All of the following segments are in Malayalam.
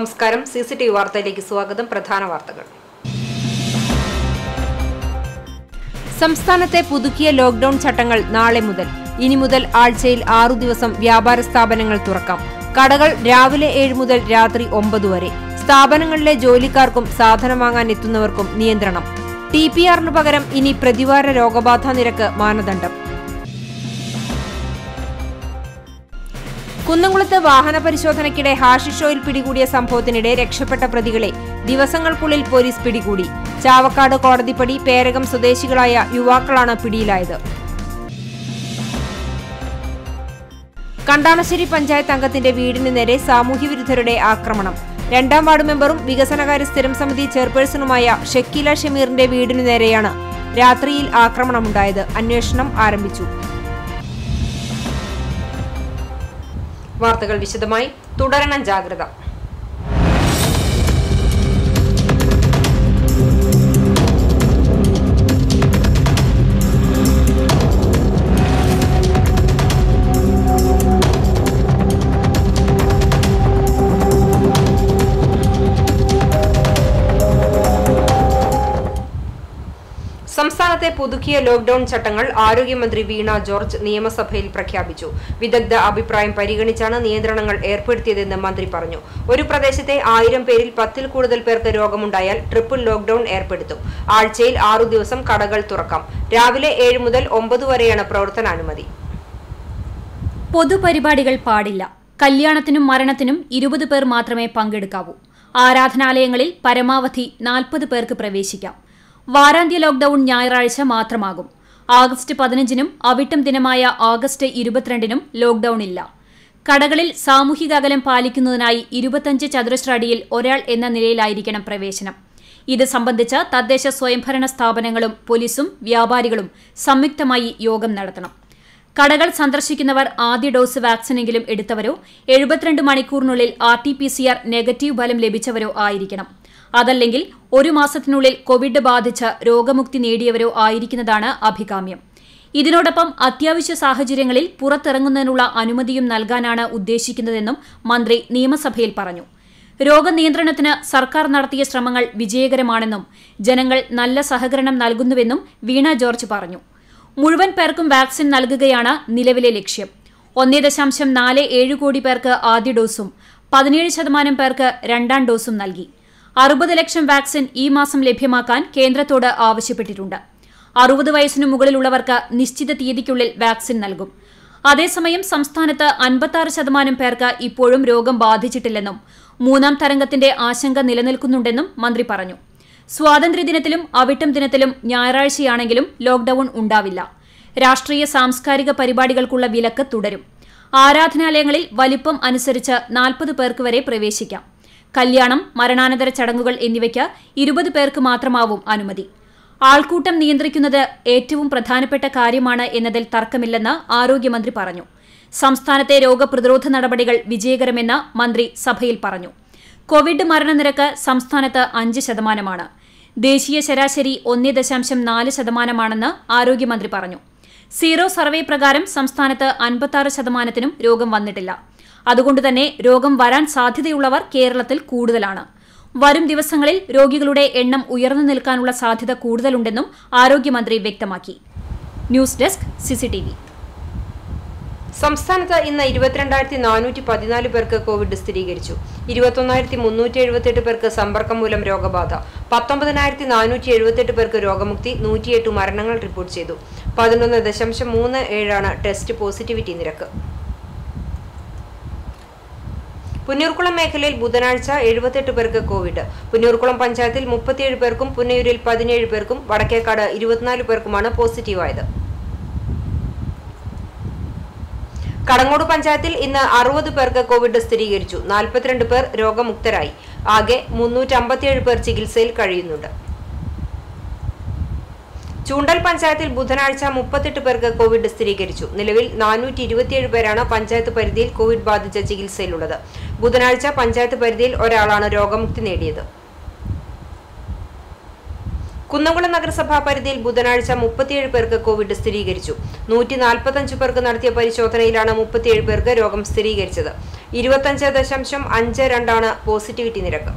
നമസ്കാരം സി സി ടി വി വാർത്തയിലേക്ക് സ്വാഗതം പ്രധാന വാർത്തകൾ സംസ്ഥാനത്തെ പുതുക്കിയ ലോക്ഡൌൺ ചട്ടങ്ങൾ നാളെ മുതൽ ഇനി മുതൽ ആഴ്ചയിൽ ആറു ദിവസം വ്യാപാര സ്ഥാപനങ്ങൾ തുറക്കാം കടകൾ രാവിലെ ഏഴ് മുതൽ രാത്രി ഒമ്പത് വരെ സ്ഥാപനങ്ങളിലെ ജോലിക്കാർക്കും സാധനം വാങ്ങാൻ എത്തുന്നവർക്കും നിയന്ത്രണം ടി പി ആറിന് പകരം ഇനി പ്രതിവാര രോഗബാധാ നിരക്ക് മാനദണ്ഡം കുന്നംകുളത്ത് വാഹന പരിശോധനയ്ക്കിടെ ഹാഷിഷ് ഓയിൽ പിടികൂടിയ സംഭവത്തിനിടെ രക്ഷപ്പെട്ട പ്രതികളെ ദിവസങ്ങൾക്കുള്ളിൽ പോലീസ് പിടികൂടി ചാവക്കാട് കോടതിപ്പടി പേരകം സ്വദേശികളായ യുവാക്കളാണ് പിടിയിലായത് കണ്ടാണശ്ശേരി പഞ്ചായത്ത് അംഗത്തിന്റെ വീടിന് നേരെ സാമൂഹ്യവിരുദ്ധരുടെ ആക്രമണം രണ്ടാം വാർഡ് മെമ്പറും വികസനകാര്യ സ്ഥിരം സമിതി ചെയർപേഴ്സണുമായ ഷക്കീല ഷമീറിന്റെ വീടിനു നേരെയാണ് രാത്രിയിൽ ആക്രമണമുണ്ടായത് അന്വേഷണം ആരംഭിച്ചു വാർത്തകൾ വിശദമായി തുടരണം ജാഗ്രത സംസ്ഥാനത്തെ പുതുക്കിയ ലോക്ഡൌൺ ചട്ടങ്ങൾ ആരോഗ്യമന്ത്രി വീണ ജോർജ് നിയമസഭയിൽ പ്രഖ്യാപിച്ചു വിദഗ്ധ അഭിപ്രായം പരിഗണിച്ചാണ് നിയന്ത്രണങ്ങൾ ഏർപ്പെടുത്തിയതെന്ന് മന്ത്രി പറഞ്ഞു ഒരു പ്രദേശത്തെ ആയിരം പേരിൽ പത്തിൽ കൂടുതൽ പേർക്ക് രോഗമുണ്ടായാൽ ട്രിപ്പിൾ ലോക്ഡൌൺ ഏർപ്പെടുത്തും ആഴ്ചയിൽ ആറു ദിവസം കടകൾ തുറക്കാം രാവിലെ ഏഴ് മുതൽ ഒമ്പത് വരെയാണ് പ്രവർത്തനാനുമതി പൊതുപരിപാടികൾ പാടില്ല കല്യാണത്തിനും മരണത്തിനും ഇരുപത് പേർ മാത്രമേ പങ്കെടുക്കാവൂ ആരാധനാലയങ്ങളിൽ പരമാവധി നാൽപ്പത് പേർക്ക് പ്രവേശിക്കാം വാരാന്ത്യ ലോക്ഡൌൺ ഞായറാഴ്ച മാത്രമാകും ആഗസ്റ്റ് പതിനഞ്ചിനും അവിട്ടം ദിനമായ ആഗസ്റ്റ് ഇരുപത്തിരണ്ടിനും ലോക്ഡൌൺ ഇല്ല കടകളിൽ സാമൂഹിക അകലം പാലിക്കുന്നതിനായി ഇരുപത്തഞ്ച് ചതുരശ്ര അടിയിൽ ഒരാൾ എന്ന നിലയിലായിരിക്കണം പ്രവേശനം ഇത് സംബന്ധിച്ച് തദ്ദേശ സ്വയംഭരണ സ്ഥാപനങ്ങളും പോലീസും വ്യാപാരികളും സംയുക്തമായി യോഗം നടത്തണം കടകൾ സന്ദർശിക്കുന്നവർ ആദ്യ ഡോസ് വാക്സിനെങ്കിലും എടുത്തവരോ എഴുപത്തിരണ്ട് മണിക്കൂറിനുള്ളിൽ R T P C R negative ഫലം ലഭിച്ചവരോ ആയിരിക്കണം അതല്ലെങ്കിൽ ഒരു മാസത്തിനുള്ളിൽ കോവിഡ് ബാധിച്ച് രോഗമുക്തി നേടിയവരോ ആയിരിക്കുന്നതാണ് അഭികാമ്യം ഇതിനോടൊപ്പം അത്യാവശ്യ സാഹചര്യങ്ങളിൽ പുറത്തിറങ്ങുന്നതിനുള്ള അനുമതിയും നൽകാനാണ് ഉദ്ദേശിക്കുന്നതെന്നും മന്ത്രി നിയമസഭയിൽ പറഞ്ഞു രോഗനിയന്ത്രണത്തിന് സർക്കാർ നടത്തിയ ശ്രമങ്ങൾ വിജയകരമാണെന്നും ജനങ്ങൾ നല്ല സഹകരണം നൽകുന്നുവെന്നും വീണ ജോർജ് പറഞ്ഞു മുഴുവൻ പേർക്കും വാക്സിൻ നൽകുകയാണ് നിലവിലെ ലക്ഷ്യം ഒന്നേ ദശാംശം നാല് ഏഴ് കോടി പേർക്ക് ആദ്യ ഡോസും പതിനേഴ് ശതമാനം പേർക്ക് രണ്ടാം ഡോസും നൽകി അറുപത് ലക്ഷം വാക്സിൻ ഈ മാസം ലഭ്യമാക്കാൻ കേന്ദ്രത്തോട് ആവശ്യപ്പെട്ടിട്ടുണ്ട് അറുപത് വയസ്സിനു മുകളിലുള്ളവർക്ക് നിശ്ചിത തീയതിക്കുള്ളിൽ വാക്സിൻ നൽകും അതേസമയം സംസ്ഥാനത്ത് അൻപത്തി ശതമാനം പേർക്ക് ഇപ്പോഴും രോഗം ബാധിച്ചിട്ടില്ലെന്നും മൂന്നാം തരംഗത്തിന്റെ ആശങ്ക നിലനിൽക്കുന്നുണ്ടെന്നും മന്ത്രി പറഞ്ഞു സ്വാതന്ത്ര്യദിനത്തിലും അവിട്ടം ദിനത്തിലും ഞായറാഴ്ചയാണെങ്കിലും ലോക്ഡൌൺ ഉണ്ടാവില്ല രാഷ്ട്രീയ സാംസ്കാരിക പരിപാടികൾക്കുള്ള വിലക്ക് തുടരും ആരാധനാലയങ്ങളിൽ വലിപ്പം അനുസരിച്ച് നാൽപ്പത് പേർക്ക് വരെ പ്രവേശിക്കാം കല്യാണം മരണാനന്തര ചടങ്ങുകൾ എന്നിവയ്ക്ക് ഇരുപത് പേർക്ക് മാത്രമാവും അനുമതി ആൾക്കൂട്ടം നിയന്ത്രിക്കുന്നത് ഏറ്റവും പ്രധാനപ്പെട്ട കാര്യമാണ് എന്നതിൽ തർക്കമില്ലെന്ന് ആരോഗ്യമന്ത്രി പറഞ്ഞു സംസ്ഥാനത്തെ രോഗപ്രതിരോധ നടപടികൾ വിജയകരമെന്ന് മന്ത്രി സഭയിൽ പറഞ്ഞു കോവിഡ് മരണനിരക്ക് സംസ്ഥാനത്ത് അഞ്ച് ശതമാനമാണ് ദേശീയ ശരാശരി ഒന്നേ ദശാംശം നാല് ശതമാനമാണെന്ന് ആരോഗ്യമന്ത്രി പറഞ്ഞു സീറോ സർവേ പ്രകാരം സംസ്ഥാനത്ത് അൻപത്തി ശതമാനത്തിനും രോഗം വന്നിട്ടില്ല അതുകൊണ്ടുതന്നെ രോഗം വരാൻ സാധ്യതയുള്ളവർ കേരളത്തിൽ കൂടുതലാണ് വരും ദിവസങ്ങളിൽ രോഗികളുടെ എണ്ണം ഉയർന്നു നിൽക്കാനുള്ള സാധ്യത കൂടുതലുണ്ടെന്നും ആരോഗ്യമന്ത്രി വ്യക്തമാക്കി ന്യൂസ് ഡെസ്ക് സിസിടിവി സംസ്ഥാനത്ത് ഇന്ന് ഇരുപത്തിരണ്ടായിരത്തി നാനൂറ്റി പതിനാല് പേർക്ക് കോവിഡ് സ്ഥിരീകരിച്ചു ഇരുപത്തൊന്നായിരത്തി മുന്നൂറ്റി എഴുപത്തെട്ട് പേർക്ക് സമ്പർക്കം മൂലം രോഗബാധ പത്തൊമ്പതിനായിരത്തി നാനൂറ്റി എഴുപത്തെട്ട് പേർക്ക് രോഗമുക്തി നൂറ്റിയെട്ട് മരണങ്ങൾ റിപ്പോർട്ട് ചെയ്തു പതിനൊന്ന് ദശാംശം മൂന്ന് ഏഴാണ് ടെസ്റ്റ് പോസിറ്റിവിറ്റി നിരക്ക് പുന്നൂർക്കുളം മേഖലയിൽ ബുധനാഴ്ച എഴുപത്തെട്ട് പേർക്ക് കോവിഡ് പുന്നൂർക്കുളം പഞ്ചായത്തിൽ മുപ്പത്തിയേഴ് പേർക്കും പുന്നയൂരിൽ പതിനേഴ് പേർക്കും വടക്കേക്കാട് ഇരുപത്തിനാല് പേർക്കുമാണ് പോസിറ്റീവായത് കടങ്ങോട് പഞ്ചായത്തിൽ ഇന്ന് അറുപത് പേർക്ക് കോവിഡ് സ്ഥിരീകരിച്ചു നാൽപ്പത്തിരണ്ട് പേർ രോഗമുക്തരായി ആകെ മുന്നൂറ്റി അമ്പത്തിയേഴ് പേർ ചികിത്സയിൽ കഴിയുന്നുണ്ട് ചൂണ്ടൽ പഞ്ചായത്തിൽ ബുധനാഴ്ച മുപ്പത്തെട്ട് പേർക്ക് കോവിഡ് സ്ഥിരീകരിച്ചു നിലവിൽ നാനൂറ്റി ഇരുപത്തിയേഴ് പേരാണ് പഞ്ചായത്ത് പരിധിയിൽ കോവിഡ് ബാധിച്ച ചികിത്സയിലുള്ളത് ബുധനാഴ്ച പഞ്ചായത്ത് പരിധിയിൽ ഒരാളാണ് രോഗമുക്തി നേടിയത് കുന്നംകുളം നഗരസഭാ പരിധിയിൽ ബുധനാഴ്ച മുപ്പത്തിയേഴ് പേർക്ക് കോവിഡ് സ്ഥിരീകരിച്ചു നൂറ്റി നാൽപ്പത്തഞ്ച് പേർക്ക് നടത്തിയ പരിശോധനയിലാണ് മുപ്പത്തിയേഴ് പേർക്ക് രോഗം സ്ഥിരീകരിച്ചത് ഇരുപത്തഞ്ച് ദശാംശം അഞ്ച് രണ്ടാണ് പോസിറ്റിവിറ്റി നിരക്ക്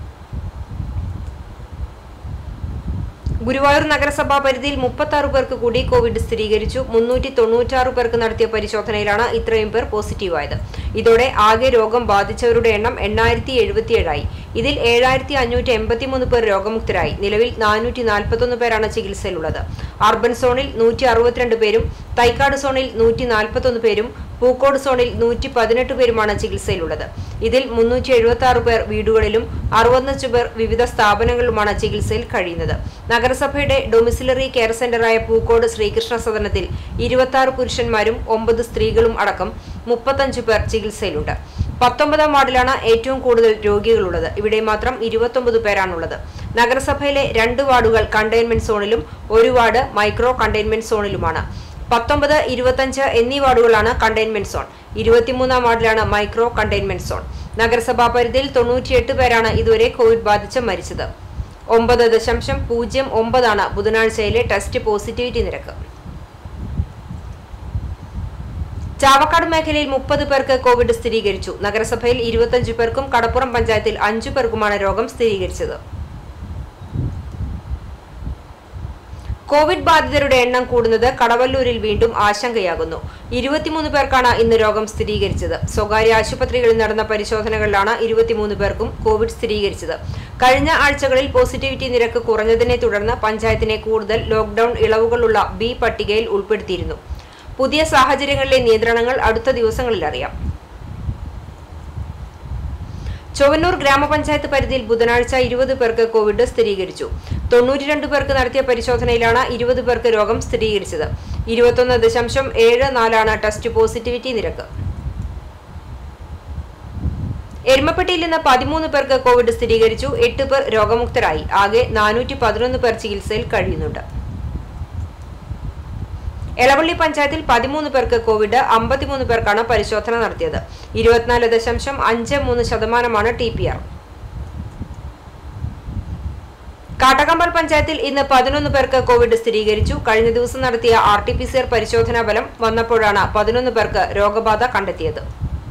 ഗുരുവായൂർ നഗരസഭാ പരിധിയിൽ മുപ്പത്തി ആറ് പേർക്ക് കൂടി കോവിഡ് സ്ഥിരീകരിച്ചു മുന്നൂറ്റി തൊണ്ണൂറ്റാറ് പേർക്ക് നടത്തിയ പരിശോധനയിലാണ് ഇത്രയും പേർ പോസിറ്റീവായത് ഇതോടെ ആകെ രോഗം ബാധിച്ചവരുടെ എണ്ണം എണ്ണായിരത്തി എഴുപത്തിയേഴായി ഇതിൽ ഏഴായിരത്തി അഞ്ഞൂറ്റി എൺപത്തിമൂന്ന് പേർ രോഗമുക്തരായി നിലവിൽ നാനൂറ്റി നാൽപ്പത്തൊന്ന് പേരാണ് ചികിത്സയിലുള്ളത് അർബൻ സോണിൽ നൂറ്റി അറുപത്തിരണ്ട് പേരും തൈക്കാട് സോണിൽ നൂറ്റി നാൽപ്പത്തൊന്ന് പേരും പൂക്കോട് സോണിൽ നൂറ്റി പതിനെട്ട് പേരുമാണ് ചികിത്സയിലുള്ളത് ഇതിൽ മുന്നൂറ്റി എഴുപത്തി ആറ് പേർ വീടുകളിലും അറുപത്തഞ്ച് പേർ വിവിധ സ്ഥാപനങ്ങളിലുമാണ് ചികിത്സയിൽ കഴിയുന്നത് നഗരസഭയുടെ ഡൊമിസിലറി കെയർ സെന്ററായ പൂക്കോട് ശ്രീകൃഷ്ണ സദനത്തിൽ ഇരുപത്തി ആറ് പുരുഷന്മാരും ഒമ്പത് സ്ത്രീകളും അടക്കം മുപ്പത്തഞ്ച് പേർ ചികിത്സയിലുണ്ട് പത്തൊമ്പതാം വാർഡിലാണ് ഏറ്റവും കൂടുതൽ രോഗികളുള്ളത് ഇവിടെ മാത്രം ഇരുപത്തൊമ്പത് പേരാണുള്ളത് നഗരസഭയിലെ രണ്ട് വാർഡുകൾ കണ്ടെയ്ൻമെന്റ് സോണിലും ഒരു വാർഡ് മൈക്രോ കണ്ടെയ്ൻമെന്റ് സോണിലുമാണ് പത്തൊമ്പത് ഇരുപത്തഞ്ച് എന്നീ വാർഡുകളാണ് കണ്ടെയ്ൻമെന്റ് സോൺ ഇരുപത്തിമൂന്നാം വാർഡിലാണ് മൈക്രോ കണ്ടെയ്ൻമെന്റ് സോൺ നഗരസഭാ പരിധിയിൽ തൊണ്ണൂറ്റിയെട്ട് പേരാണ് ഇതുവരെ കോവിഡ് ബാധിച്ച് മരിച്ചത് ഒമ്പത് ദശാംശം പൂജ്യം ഒമ്പതാണ് ബുധനാഴ്ചയിലെ ടെസ്റ്റ് പോസിറ്റിവിറ്റി നിരക്ക് ചാവക്കാട് മേഖലയിൽ മുപ്പത് പേർക്ക് കോവിഡ് സ്ഥിരീകരിച്ചു നഗരസഭയിൽ ഇരുപത്തഞ്ച് പേർക്കും കടപ്പുറം പഞ്ചായത്തിൽ അഞ്ചു പേർക്കുമാണ് രോഗം സ്ഥിരീകരിച്ചത് കോവിഡ് ബാധിതരുടെ എണ്ണം കൂടുന്നത് കടവല്ലൂരിൽ വീണ്ടും ആശങ്കയാകുന്നു ഇരുപത്തിമൂന്ന് പേർക്കാണ് ഇന്ന് രോഗം സ്ഥിരീകരിച്ചത് സ്വകാര്യ ആശുപത്രികളിൽ നടന്ന പരിശോധനകളിലാണ് ഇരുപത്തിമൂന്ന് പേർക്കും കോവിഡ് സ്ഥിരീകരിച്ചത് കഴിഞ്ഞ ആഴ്ചകളിൽ പോസിറ്റിവിറ്റി നിരക്ക് കുറഞ്ഞതിനെ തുടർന്ന് പഞ്ചായത്തിനെ കൂടുതൽ ലോക്ഡൌൺ ഇളവുകളുള്ള ബി പട്ടികയിൽ ഉൾപ്പെടുത്തിയിരുന്നു പുതിയ സാഹചര്യങ്ങളിലെ നിയന്ത്രണങ്ങൾ അടുത്ത ദിവസങ്ങളിൽ അറിയാം ചൊവ്വന്നൂർ ഗ്രാമപഞ്ചായത്ത് പരിധിയിൽ ബുധനാഴ്ച ഇരുപത് പേർക്ക് കോവിഡ് സ്ഥിരീകരിച്ചു തൊണ്ണൂറ്റിരണ്ട് പേർക്ക് നടത്തിയ പരിശോധനയിലാണ് ഇരുപത് പേർക്ക് രോഗം സ്ഥിരീകരിച്ചത് ഇരുപത്തൊന്ന് ദശാംശം ഏഴ് നാലാണ് ടെസ്റ്റ് പോസിറ്റിവിറ്റി നിരക്ക് എരുമപ്പെട്ടിയിൽ നിന്ന് പതിമൂന്ന് പേർക്ക് കോവിഡ് സ്ഥിരീകരിച്ചു എട്ട് പേർ രോഗമുക്തരായി ആകെ നാനൂറ്റി പതിനൊന്ന് പേർ ചികിത്സയിൽ കഴിയുന്നുണ്ട് എളവള്ളി പഞ്ചായത്തിൽ പതിമൂന്ന് പേർക്ക് കോവിഡ് അമ്പത്തിമൂന്ന് പേർക്കാണ് പരിശോധന നടത്തിയത് ഇരുപത്തിനാല് ദശാംശം അഞ്ച് മൂന്ന് ശതമാനമാണ് ടി പി ആർ കാട്ടകമ്പൽ പഞ്ചായത്തിൽ ഇന്ന് പതിനൊന്ന് പേർക്ക് കോവിഡ് സ്ഥിരീകരിച്ചു കഴിഞ്ഞ ദിവസം നടത്തിയ R T P C R പരിശോധനാ ഫലം വന്നപ്പോഴാണ് പതിനൊന്ന് പേർക്ക് രോഗബാധ കണ്ടെത്തിയത്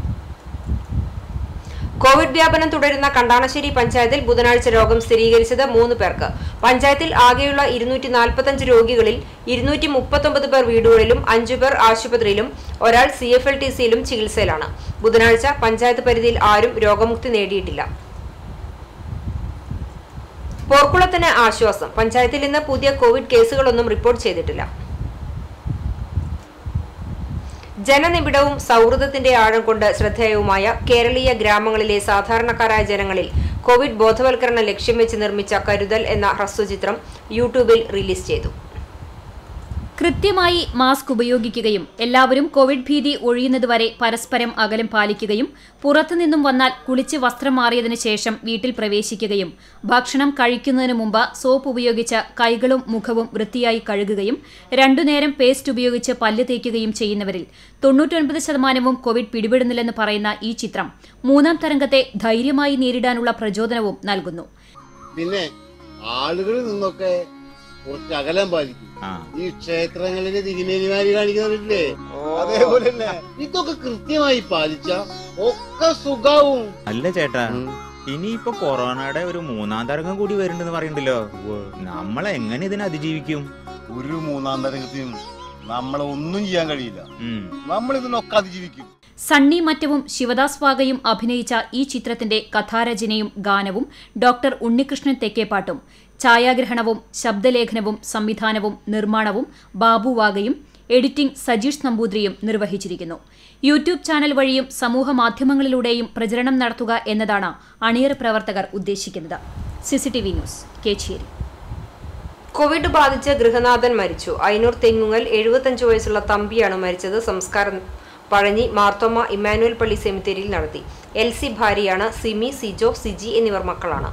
കോവിഡ് വ്യാപനം തുടരുന്ന കണ്ടാണശ്ശേരി പഞ്ചായത്തിൽ ബുധനാഴ്ച രോഗം സ്ഥിരീകരിച്ചത് മൂന്ന് പേർക്ക് പഞ്ചായത്തിൽ ആകെയുള്ള ഇരുന്നൂറ്റി നാൽപ്പത്തഞ്ച് രോഗികളിൽ ഇരുന്നൂറ്റി മുപ്പത്തൊമ്പത് പേർ വീടുകളിലും അഞ്ചു പേർ ആശുപത്രിയിലും ഒരാൾ സി എഫ് എൽ ടി സിയിലും ചികിത്സയിലാണ് ബുധനാഴ്ച പഞ്ചായത്ത് പരിധിയിൽ ആരും രോഗമുക്തി നേടിയിട്ടില്ല പോർക്കുളത്തിന് ആശ്വാസം പഞ്ചായത്തിൽ ഇന്ന് പുതിയ കോവിഡ് കേസുകളൊന്നും റിപ്പോർട്ട് ചെയ്തിട്ടില്ല ജനനിബിഡവും സൗഹൃദത്തിന്റെ ആഴം കൊണ്ട് ശ്രദ്ധേയവുമായ കേരളീയ ഗ്രാമങ്ങളിലെ സാധാരണക്കാരായ ജനങ്ങളിൽ കോവിഡ് ബോധവൽക്കരണം ലക്ഷ്യം വെച്ച് നിർമ്മിച്ച കരുതൽ എന്ന ഹ്രസ്വചിത്രം യൂട്യൂബിൽ റിലീസ് ചെയ്തു കൃത്യമായി മാസ്ക് ഉപയോഗിക്കുകയും എല്ലാവരും കോവിഡ് ഭീതി ഒഴിയുന്നതുവരെ പരസ്പരം അകലം പാലിക്കുകയും പുറത്തുനിന്നും വന്നാൽ കുളിച്ച് വസ്ത്രം മാറിയതിനു ശേഷം വീട്ടിൽ പ്രവേശിക്കുകയും ഭക്ഷണം കഴിക്കുന്നതിന് മുമ്പ് സോപ്പ് ഉപയോഗിച്ച് കൈകളും മുഖവും വൃത്തിയായി കഴുകുകയും രണ്ടുനേരം പേസ്റ്റ് ഉപയോഗിച്ച് പല്ല് തേക്കുകയും ചെയ്യുന്നവരിൽ തൊണ്ണൂറ്റൊൻപത് ശതമാനവും കോവിഡ് പിടിപെടുന്നില്ലെന്ന് പറയുന്ന ഈ ചിത്രം മൂന്നാം തരംഗത്തെ ധൈര്യമായി നേരിടാനുള്ള പ്രചോദനവും നൽകുന്നു പിന്നെ ആളുകളിൽ നിന്നൊക്കെ കുറച്ച് അകലം പാലിക്കും ആ ഈ ക്ഷേത്രങ്ങളില് തിരുമേനിമാര് കാണിക്കുന്നില്ലേ അതേപോലെ തന്നെ ഇതൊക്കെ കൃത്യമായി പാലിച്ച ഒക്കെ സുഖാവും അല്ല ചേട്ടാ ഇനിയിപ്പോ കൊറോണയുടെ ഒരു മൂന്നാം തരംഗം കൂടി വരുന്നുണ്ടെന്ന് പറയണ്ടല്ലോ നമ്മൾ എങ്ങനെ ഇതിനെ അതിജീവിക്കും ഒരു മൂന്നാം തരംഗത്തിനും നമ്മളെ ഒന്നും ചെയ്യാൻ കഴിയില്ല ഉം. നമ്മൾ ഇതിനൊക്കെ അതിജീവിക്കും സണ്ണി മറ്റവും ശിവദാസ് വാഗയും അഭിനയിച്ച ഈ ചിത്രത്തിന്റെ കഥാരചനയും ഗാനവും ഡോക്ടർ ഉണ്ണികൃഷ്ണൻ തെക്കേപ്പാട്ടും ഛായാഗ്രഹണവും ശബ്ദലേഖനവും സംവിധാനവും നിർമ്മാണവും ബാബു വാഗയും എഡിറ്റിംഗ് സജീഷ് നമ്പൂതിരിയും നിർവഹിച്ചിരിക്കുന്നു യൂട്യൂബ് ചാനൽ വഴിയും സമൂഹ മാധ്യമങ്ങളിലൂടെയും പ്രചരണം നടത്തുക എന്നതാണ് അണിയറ പ്രവർത്തകർ ഉദ്ദേശിക്കുന്നത് സിസിടിവി ന്യൂസ് കേച്ചേരി കോവിഡ് ബാധിച്ച് ഗൃഹനാഥൻ മരിച്ചു അയനൂർ തെങ്ങുങ്ങൽ എഴുപത്തഞ്ച് വയസ്സുള്ള തമ്പിയാണ് മരിച്ചത് സംസ്കാരം പഴഞ്ഞി മാർത്തോമ ഇമ്മാനുവൽ പള്ളി സെമിത്തേരിയിൽ നടത്തി എൽ സി ഭാര്യയാണ് സിമി സിജോ സിജി എന്നിവർ മക്കളാണ്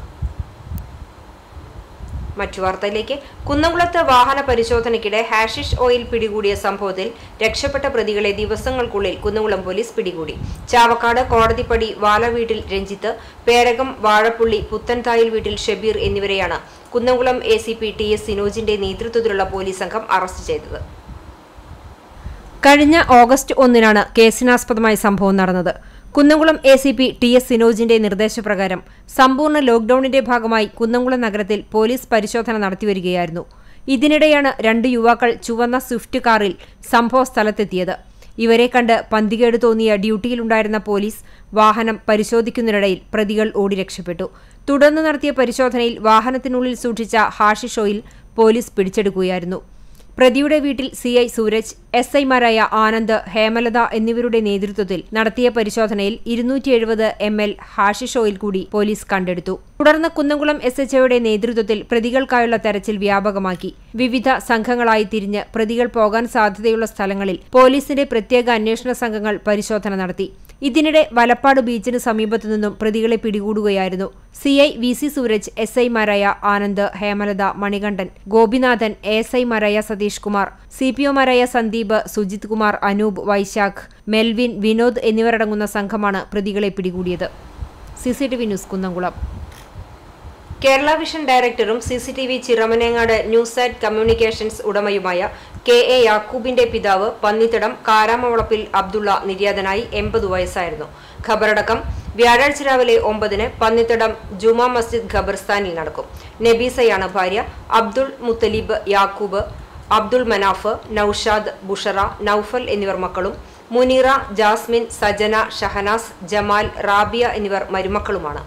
മറ്റു വാർത്തയിലേക്ക് കുന്നംകുളത്ത് വാഹന പരിശോധനയ്ക്കിടെ ഹാഷിഷ് ഓയിൽ പിടികൂടിയ സംഭവത്തിൽ രക്ഷപ്പെട്ട പ്രതികളെ ദിവസങ്ങൾക്കുള്ളിൽ കുന്നംകുളം പോലീസ് പിടികൂടി ചാവക്കാട് കോടതിപ്പടി വാലവീട്ടിൽ രഞ്ജിത്ത് പേരകം വാഴപ്പുള്ളി പുത്തൻതായിൽ വീട്ടിൽ ഷബീർ എന്നിവരെയാണ് Kunnamkulam A C P T S സിനോജിന്റെ നേതൃത്വത്തിലുള്ള പോലീസ് സംഘം അറസ്റ്റ് ചെയ്തത് കഴിഞ്ഞ ഓഗസ്റ്റ് ഒന്നിനാണ് കേസിനാസ്പദമായ സംഭവം നടന്നത് Kunnamkulam A C P T S സിനോജിന്റെ നിർദ്ദേശപ്രകാരം സമ്പൂർണ്ണ ലോക്ഡൌണിന്റെ ഭാഗമായി കുന്നംകുളം നഗരത്തിൽ പോലീസ് പരിശോധന നടത്തിവരികയായിരുന്നു ഇതിനിടെയാണ് രണ്ട് യുവാക്കൾ ചുവന്ന സ്വിഫ്റ്റ് കാറിൽ സംഭവ സ്ഥലത്തെത്തിയത് ഇവരെ കണ്ട് പന്തികേട് തോന്നിയ ഡ്യൂട്ടിയിലുണ്ടായിരുന്ന പോലീസ് വാഹനം പരിശോധിക്കുന്നതിനിടയിൽ പ്രതികൾ ഓടി രക്ഷപ്പെട്ടു തുടർന്ന് നടത്തിയ പരിശോധനയിൽ വാഹനത്തിനുള്ളിൽ സൂക്ഷിച്ച ഹാഷിഷ് ഓയിൽ പോലീസ് പിടിച്ചെടുക്കുകയായിരുന്നു പ്രതിയുടെ വീട്ടിൽ സി ഐ സൂരജ് എസ് ഐമാരായ ആനന്ദ് ഹേമലത എന്നിവരുടെ നേതൃത്വത്തിൽ നടത്തിയ പരിശോധനയിൽ ഇരുന്നൂറ്റി എഴുപത് എം എൽ ഹാഷിഷ് ഓയിൽ കൂടി പോലീസ് കണ്ടെടുത്തു തുടർന്ന് കുന്നംകുളം എസ് എച്ച് ഒയുടെ നേതൃത്വത്തിൽ പ്രതികൾക്കായുള്ള തെരച്ചിൽ വ്യാപകമാക്കി വിവിധ സംഘങ്ങളായി തിരിഞ്ഞ് പ്രതികൾ പോകാൻ സാധ്യതയുള്ള സ്ഥലങ്ങളിൽ പോലീസിന്റെ പ്രത്യേക അന്വേഷണ സംഘങ്ങൾ പരിശോധന നടത്തി ഇതിനിടെ വലപ്പാട് ബീച്ചിന് സമീപത്തു നിന്നും പ്രതികളെ പിടികൂടുകയായിരുന്നു C I V C Sooraj S ഐമാരായ ആനന്ദ് ഹേമലത മണികണ്ഠൻ ഗോപിനാഥൻ എസ് ഐമാരായ സതീഷ് കുമാർ സി പി ഒമാരായ സന്ദീപ് സുജിത് കുമാർ അനൂപ് വൈശാഖ് മെൽവിൻ വിനോദ് എന്നിവരടങ്ങുന്ന സംഘമാണ് പ്രതികളെ പിടികൂടിയത് C C T V news Kunnamkulam Kerala vision ഡയറക്ടറും C C T V Chiramanengad news at communications ഉടമയുമായ കെ എ യാക്കൂബിന്റെ പിതാവ് പന്നിത്തടം കാരാമവളപ്പിൽ അബ്ദുള്ള നിര്യാതനായി എൺപത് വയസ്സായിരുന്നു ഖബറടക്കം വ്യാഴാഴ്ച രാവിലെ ഒമ്പതിന് പന്നിത്തടം ജുമാ മസ്ജിദ് ഖബർസ്ഥാനിൽ നടക്കും നബീസയാണ് ഭാര്യ അബ്ദുൾ മുത്തലിബ് യാക്കൂബ് അബ്ദുൾ മനാഫ് നൌഷാദ് ബുഷറ നൌഫൽ എന്നിവർ മക്കളും മുനീറ ജാസ്മിൻ സജന ഷഹനാസ് ജമാൽ റാബിയ എന്നിവർ മരുമക്കളുമാണ്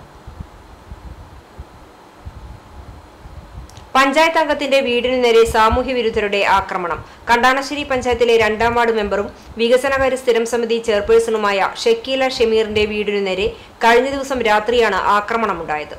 പഞ്ചായത്ത് അംഗത്തിന്റെ വീടിനു നേരെ സാമൂഹ്യ വിരുദ്ധരുടെ ആക്രമണം കണ്ടാണശ്ശേരി പഞ്ചായത്തിലെ രണ്ടാം വാർഡ് മെമ്പറും വികസനകാര്യ സ്ഥിരം സമിതി ചെയർപേഴ്സണുമായ ഷക്കീല ഷമീറിന്റെ വീടിനു നേരെ കഴിഞ്ഞ ദിവസം രാത്രിയാണ് ആക്രമണമുണ്ടായത്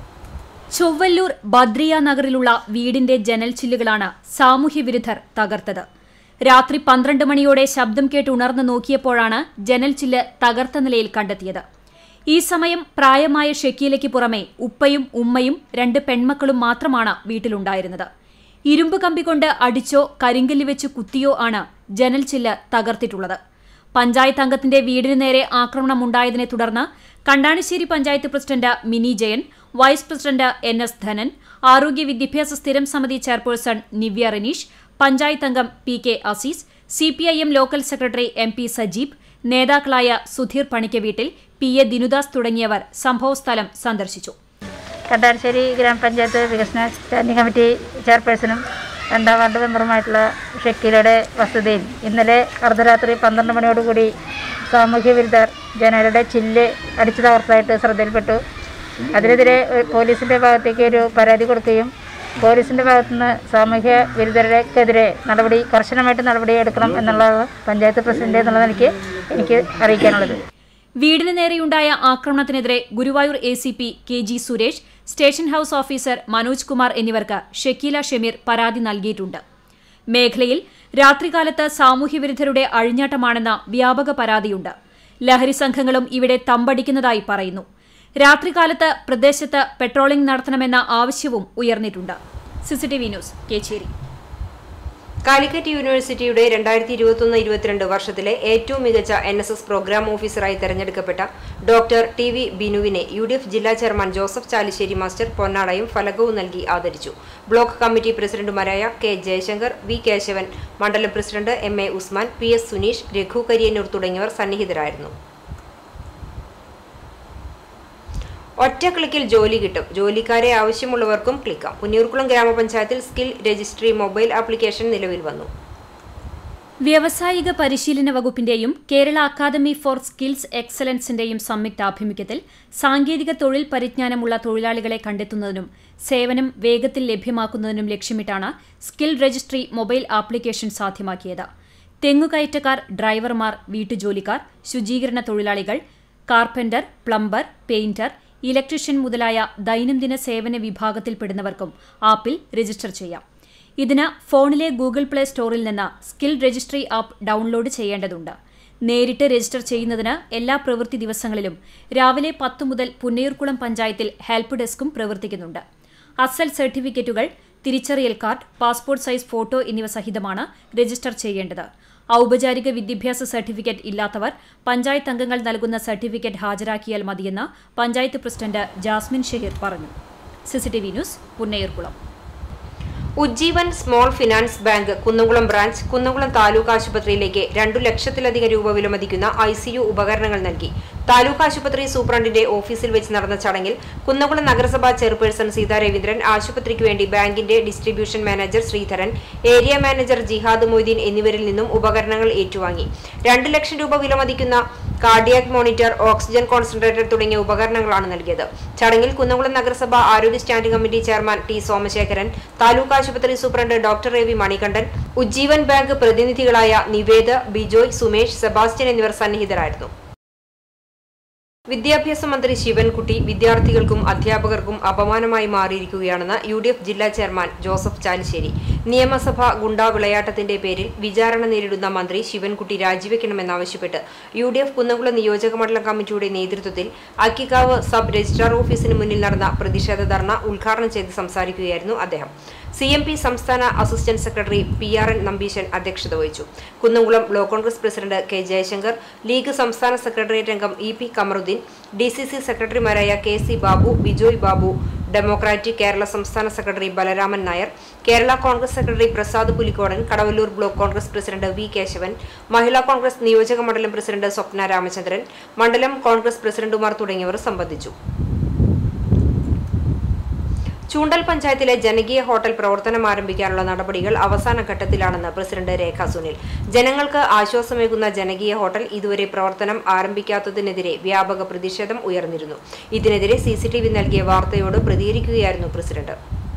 ചൊവ്വല്ലൂർ ബദ്രിയ നഗറിലുള്ള വീടിന്റെ ജനൽ ചില്ലുകളാണ് സാമൂഹ്യവിരുദ്ധർ തകർത്തത് രാത്രി പന്ത്രണ്ട് മണിയോടെ ശബ്ദം കേട്ട് ഉണർന്നു നോക്കിയപ്പോഴാണ് ജനൽ ചില്ല് തകർത്ത നിലയിൽ കണ്ടെത്തിയത് ഈ സമയം പ്രായമായ ഷക്കീലയ്ക്ക് പുറമെ ഉപ്പയും ഉമ്മയും രണ്ട് പെൺമക്കളും മാത്രമാണ് വീട്ടിലുണ്ടായിരുന്നത് ഇരുമ്പ് കമ്പി കൊണ്ട് അടിച്ചോ കരിങ്കല്ല് വെച്ച് കുത്തിയോ ആണ് ജനൽ ചില്ല് തകർത്തിട്ടുള്ളത് പഞ്ചായത്ത് അംഗത്തിന്റെ വീടിന് നേരെ ആക്രമണമുണ്ടായതിനെ തുടർന്ന് Kandanassery panchayat president Mini Jayan vice president N S Dhanan ആരോഗ്യ വിദ്യാഭ്യാസ സ്ഥിരം സമിതി ചെയർപേഴ്സൺ നിവ്യ റനീഷ് പഞ്ചായത്ത് അംഗം P K Azeez C P I M local secretary M P Sajeeb നേതാക്കളായ സുധീർ പണിക്ക വീട്ടിൽ പി എ ദിനുദാസ് തുടങ്ങിയവർ സംഭവസ്ഥലം സന്ദർശിച്ചു കണ്ടാരശ്ശേരി ഗ്രാമപഞ്ചായത്ത് വികസന സ്റ്റാൻഡിംഗ് കമ്മിറ്റി ചെയർപേഴ്സണും രണ്ടാം വാർഡ് മെമ്പറുമായിട്ടുള്ള ഷക്കീലയുടെ വസതിയിൽ ഇന്നലെ അർദ്ധരാത്രി പന്ത്രണ്ട് മണിയോടുകൂടി സാമൂഹ്യ വിരുദ്ധർ ജനങ്ങളുടെ ചില്ല് അടിച്ചു തകർത്തതായിട്ട് ശ്രദ്ധയിൽപ്പെട്ടു അതിനെതിരെ ഒരു പോലീസിൻ്റെ ഭാഗത്തേക്ക് ഒരു പരാതി കൊടുക്കുകയും പോലീസിൻ്റെ ഭാഗത്തുനിന്ന് സാമൂഹ്യ വിരുദ്ധർക്കെതിരെ നടപടി കർശനമായിട്ട് നടപടി എടുക്കണം എന്നുള്ളത് പഞ്ചായത്ത് പ്രസിഡന്റ് എന്നുള്ളത് എനിക്ക് എനിക്ക് അറിയിക്കാനുള്ളത് വീടിന് നേരെയുണ്ടായ ആക്രമണത്തിനെതിരെ Guruvayur A C P K G Suresh station house officer Manoj Kumar എന്നിവർക്ക് ഷക്കീല ഷമീർ പരാതി നൽകിയിട്ടുണ്ട് മേഖലയിൽ രാത്രികാലത്ത് സാമൂഹ്യവിരുദ്ധരുടെ അഴിഞ്ഞാട്ടമാണെന്ന വ്യാപക പരാതിയുണ്ട് ലഹരി സംഘങ്ങളും ഇവിടെ തമ്പടിക്കുന്നതായി പറയുന്നു രാത്രികാലത്ത് പ്രദേശത്ത് പെട്രോളിംഗ് നടത്തണമെന്ന ആവശ്യവും ഉയർന്നിട്ടുണ്ട് സിസിടിവി ന്യൂസ് കേച്ചേരി കാലിക്കറ്റ് യൂണിവേഴ്സിറ്റിയുടെ രണ്ടായിരത്തി ഇരുപത്തൊന്ന് ഇരുപത്തിരണ്ട് വർഷത്തിലെ ഏറ്റവും മികച്ച എൻ എസ് എസ് പ്രോഗ്രാം ഓഫീസറായി തെരഞ്ഞെടുക്കപ്പെട്ട ഡോക്ടർ ടി വി ബിനുവിനെ യു ഡി എഫ് ജില്ലാ ചെയർമാൻ ജോസഫ് ചാലിശ്ശേരി മാസ്റ്റർ പൊന്നാടയും ഫലകവും നൽകി ആദരിച്ചു ബ്ലോക്ക് കമ്മിറ്റി പ്രസിഡന്റുമാരായ കെ ജയശങ്കർ വി കേശവൻ മണ്ഡലം president M A Usman P S Suneesh Raghu Kariyannur തുടങ്ങിയവർ സന്നിഹിതരായിരുന്നു ഒറ്റ ക്ലിക്കിൽ ജോലി കിട്ടും ജോലിക്കാരെ ആവശ്യമുള്ളവർക്കും ക്ലിക്കാം പുന്നൂർക്കുളം ഗ്രാമപഞ്ചായത്തിൽ സ്കിൽ രജിസ്ട്രി മൊബൈൽ ആപ്ലിക്കേഷൻ നിലവിൽ വന്നു വ്യാവസായിക പരിശീലന വകുപ്പിന്റെയും കേരള അക്കാദമി ഫോർ സ്കിൽസ് എക്സലൻസിന്റെയും സംയുക്ത ആഭിമുഖ്യത്തിൽ സാങ്കേതിക തൊഴിൽ പരിജ്ഞാനമുള്ള തൊഴിലാളികളെ കണ്ടെത്തുന്നതിനും സേവനം വേഗത്തിൽ ലഭ്യമാക്കുന്നതിനും ലക്ഷ്യമിട്ടാണ് സ്കിൽ രജിസ്ട്രി മൊബൈൽ ആപ്ലിക്കേഷൻ സാധ്യമാക്കിയത് തെങ്ങുകയറ്റക്കാർ ഡ്രൈവർമാർ വീട്ടുജോലിക്കാർ ശുചീകരണ തൊഴിലാളികൾ കാർപ്പന്റർ പ്ലംബർ പെയിന്റർ ഇലക്ട്രീഷ്യൻ മുതലായ ദൈനംദിന സേവന വിഭാഗത്തിൽപ്പെടുന്നവർക്കും ആപ്പിൽ രജിസ്റ്റർ ചെയ്യാം ഇതിന് ഫോണിലെ ഗൂഗിൾ പ്ലേ സ്റ്റോറിൽ നിന്ന് സ്കിൽ രജിസ്ട്രി ആപ്പ് ഡൗൺലോഡ് ചെയ്യേണ്ടതുണ്ട് നേരിട്ട് രജിസ്റ്റർ ചെയ്യുന്നതിന് എല്ലാ പ്രവൃത്തി ദിവസങ്ങളിലും രാവിലെ പത്ത് മുതൽ പുന്നയൂർക്കുളം പഞ്ചായത്തിൽ ഹെൽപ്പ് ഡെസ്കും പ്രവർത്തിക്കുന്നുണ്ട് അസൽ സർട്ടിഫിക്കറ്റുകൾ തിരിച്ചറിയൽ കാർഡ് പാസ്പോർട്ട് സൈസ് ഫോട്ടോ എന്നിവ സഹിതമാണ് രജിസ്റ്റർ ചെയ്യേണ്ടത് ഔപചാരിക വിദ്യാഭ്യാസ സർട്ടിഫിക്കറ്റ് ഇല്ലാത്തവർ പഞ്ചായത്ത് അംഗങ്ങൾ നൽകുന്ന സർട്ടിഫിക്കറ്റ് ഹാജരാക്കിയാൽ മതിയെന്ന് പഞ്ചായത്ത് പ്രസിഡന്റ് ജാസ്മിൻ ഷെഹിർ പറഞ്ഞു CCTV news Punnayurkulam Ujjivan small finance bank Kunnamkulam branch Kunnamkulam taluk ആശുപത്രിയിലേക്ക് രണ്ടു ലക്ഷത്തിലധികം രൂപ വിലമതിക്കുന്ന ഐ സി യു ഉപകരണങ്ങൾ നൽകി താലൂക്ക് ആശുപത്രി സൂപ്രണ്ടിന്റെ ഓഫീസിൽ വെച്ച് നടന്ന ചടങ്ങിൽ കുന്നംകുളം നഗരസഭാ ചെയർപേഴ്സൺ സീതാ രവീന്ദ്രൻ ആശുപത്രിക്ക് വേണ്ടി ബാങ്കിന്റെ distribution manager Sreedharan area manager Jihad Moideen എന്നിവരിൽ നിന്നും ഉപകരണങ്ങൾ ഏറ്റുവാങ്ങി രണ്ട് ലക്ഷം രൂപ വിലമതിക്കുന്ന കാർഡിയാക് മോണിറ്റർ ഓക്സിജൻ കോൺസെൻട്രേറ്റർ തുടങ്ങിയ ഉപകരണങ്ങളാണ് നൽകിയത് ചടങ്ങിൽ കുന്നംകുളം നഗരസഭ ആരോഗ്യ standing committee chairman T Somasekharan taluk ആശുപത്രി superintendent doctor A V Manikandan Ujjivan bank പ്രതിനിധികളായ നിവേദ് ബിജോയ് സുമേഷ് സെബാസ്റ്റ്യൻ എന്നിവർ സന്നിഹിതരായിരുന്നു വിദ്യാഭ്യാസ മന്ത്രി ശിവൻകുട്ടി വിദ്യാർത്ഥികൾക്കും അധ്യാപകർക്കും അപമാനമായി മാറിയിരിക്കുകയാണെന്ന് യു ഡി എഫ് ജില്ലാ ചെയർമാൻ ജോസഫ് ചാലിശ്ശേരി നിയമസഭ ഗുണ്ടാ വിളയാട്ടത്തിന്റെ പേരിൽ വിചാരണ നേരിടുന്ന മന്ത്രി ശിവൻകുട്ടി രാജിവെക്കണമെന്നാവശ്യപ്പെട്ട് യു ഡി എഫ് കുന്നംകുളം നിയോജക മണ്ഡലം കമ്മിറ്റിയുടെ നേതൃത്വത്തിൽ അക്കിക്കാവ് സബ് രജിസ്ട്രാർ ഓഫീസിന് മുന്നിൽ നടന്ന പ്രതിഷേധ ധർണ ഉദ്ഘാടനം ചെയ്ത് സംസാരിക്കുകയായിരുന്നു അദ്ദേഹം സി എം പി സംസ്ഥാന assistant secretary P R N Nambeesan അധ്യക്ഷത വഹിച്ചു Kunnamkulam block Congress president K Jayashankar league സംസ്ഥാന സെക്രട്ടേറിയറ്റ് അംഗം E P Kamaruddeen D C C സെക്രട്ടറിമാരായ K C Babu Bijoy Babu democratic Kerala സംസ്ഥാന secretary Balaraman Nair Kerala Congress secretary Prasad Pulikkodan Kadavallur block Congress president V Kesavan Mahila Congress നിയോജക മണ്ഡലം പ്രസിഡന്റ് സ്വപ്ന രാമചന്ദ്രൻ മണ്ഡലം കോൺഗ്രസ് പ്രസിഡന്റുമാർ തുടങ്ങിയവർ സംബന്ധിച്ചു ചൂണ്ടൽ പഞ്ചായത്തിലെ ജനകീയ ഹോട്ടൽ പ്രവർത്തനം ആരംഭിക്കാനുള്ള നടപടികൾ അവസാന ഘട്ടത്തിലാണെന്ന് പ്രസിഡന്റ് രേഖ സുനിൽ ജനങ്ങൾക്ക് ആശ്വാസമേകുന്ന ജനകീയ ഹോട്ടൽ ഇതുവരെ പ്രവർത്തനം ആരംഭിക്കാത്തതിനെതിരെ വ്യാപക പ്രതിഷേധം ഉയർന്നിരുന്നു ഇതിനെതിരെ സിസിടിവി നൽകിയ വാർത്തയോട് പ്രതികരിക്കുകയായിരുന്നു പ്രസിഡന്റ്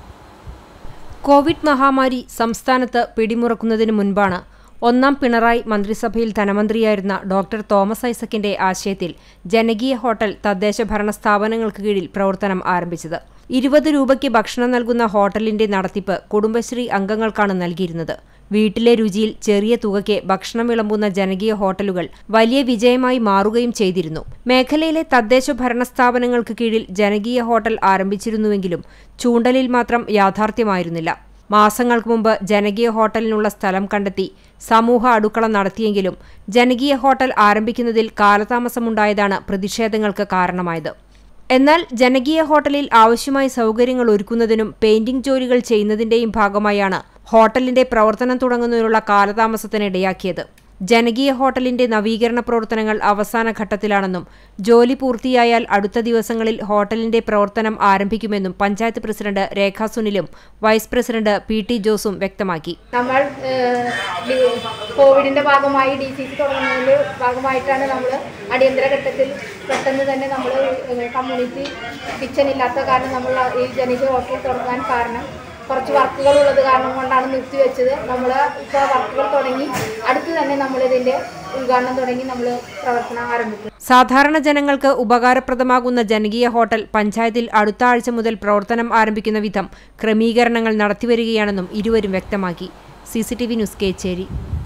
കോവിഡ് മഹാമാരി സംസ്ഥാനത്ത് പിടിമുറക്കുന്നതിന് മുൻപാണ് ഒന്നാം പിണറായി മന്ത്രിസഭയിൽ ധനമന്ത്രിയായിരുന്ന ഡോക്ടർ തോമസ് ഐസക്കിന്റെ ആശയത്തിൽ ജനകീയ ഹോട്ടൽ തദ്ദേശ ഭരണ സ്ഥാപനങ്ങൾക്ക് കീഴിൽ പ്രവർത്തനം ആരംഭിച്ചത് ഇരുപത് രൂപയ്ക്ക് ഭക്ഷണം നൽകുന്ന ഹോട്ടലിന്റെ നടത്തിപ്പ് കുടുംബശ്രീ അംഗങ്ങൾക്കാണ് നൽകിയിരുന്നത് വീട്ടിലെ രുചിയിൽ ചെറിയ തുകയ്ക്ക് ഭക്ഷണം വിളമ്പുന്ന ജനകീയ ഹോട്ടലുകൾ വലിയ വിജയമായി മാറുകയും ചെയ്തിരുന്നു മേഖലയിലെ തദ്ദേശ ഭരണ സ്ഥാപനങ്ങൾക്ക് കീഴിൽ ജനകീയ ഹോട്ടൽ ആരംഭിച്ചിരുന്നുവെങ്കിലും ചൂണ്ടലിൽ മാത്രം യാഥാർത്ഥ്യമായിരുന്നില്ല മാസങ്ങൾക്ക് മുമ്പ് ജനകീയ ഹോട്ടലിനുള്ള സ്ഥലം കണ്ടെത്തി സമൂഹ അടുക്കള നടത്തിയെങ്കിലും ജനകീയ ഹോട്ടൽ ആരംഭിക്കുന്നതിൽ കാലതാമസമുണ്ടായതാണ് പ്രതിഷേധങ്ങൾക്ക് കാരണമായത് എന്നാൽ ജനകീയ ഹോട്ടലിൽ ആവശ്യമായ സൗകര്യങ്ങൾ ഒരുക്കുന്നതിനും പെയിന്റിംഗ് ജോലികൾ ചെയ്യുന്നതിന്റെയും ഭാഗമായാണ് ഹോട്ടലിന്റെ പ്രവർത്തനം തുടങ്ങുന്നതിനുള്ള കാലതാമസത്തിനിടയാക്കിയത് ജനകീയ ഹോട്ടലിന്റെ നവീകരണ പ്രവർത്തനങ്ങൾ അവസാന ഘട്ടത്തിലാണെന്നും ജോലി പൂർത്തിയായാൽ അടുത്ത ദിവസങ്ങളിൽ ഹോട്ടലിന്റെ പ്രവർത്തനം ആരംഭിക്കുമെന്നും പഞ്ചായത്ത് പ്രസിഡന്റ് രേഖാ സുനിലും വൈസ് പ്രസിഡന്റ് പി ടി ജോസും വ്യക്തമാക്കി നമ്മൾ ഏഹ്, ഡി- കോവിഡിന്റെ ഭാഗമായി ഡി സി സി തുടങ്ങുന്നതിന്റെ ഭാഗമായിട്ടാണ് നമ്മൾ അടിയന്തര ഘട്ടത്തിൽ പെട്ടെന്ന് തന്നെ നമ്മൾ കമ്മ്യൂണിറ്റി കിച്ചൺ ഇല്ലാത്ത കാരണം നമ്മൾ ഈ ജനകീയ ഹോട്ടൽ തുടങ്ങാൻ കാരണം കുറച്ച് വർക്കുകൾ ഉള്ളത് കാരണം കൊണ്ടാണ് നിർത്തിവെച്ചത് നമ്മൾ ഇപ്പോൾ വർക്കുകൾ തുടങ്ങി അടുത്ത് തന്നെ നമ്മൾ ഇതിന്റെ ഉദ്ഘാടനം തുടങ്ങി നമ്മൾ പ്രവർത്തനം ആരംഭിക്കും സാധാരണ ജനങ്ങൾക്ക് ഉപകാരപ്രദമാകുന്ന ജനകീയ ഹോട്ടൽ പഞ്ചായത്തിൽ അടുത്ത ആഴ്ച മുതൽ പ്രവർത്തനം ആരംഭിക്കുന്ന വിധം ക്രമീകരണങ്ങൾ നടത്തിവരികയാണെന്നും ഇരുവരും വ്യക്തമാക്കി സിസിടിവി ന്യൂസ് കേച്ചേരി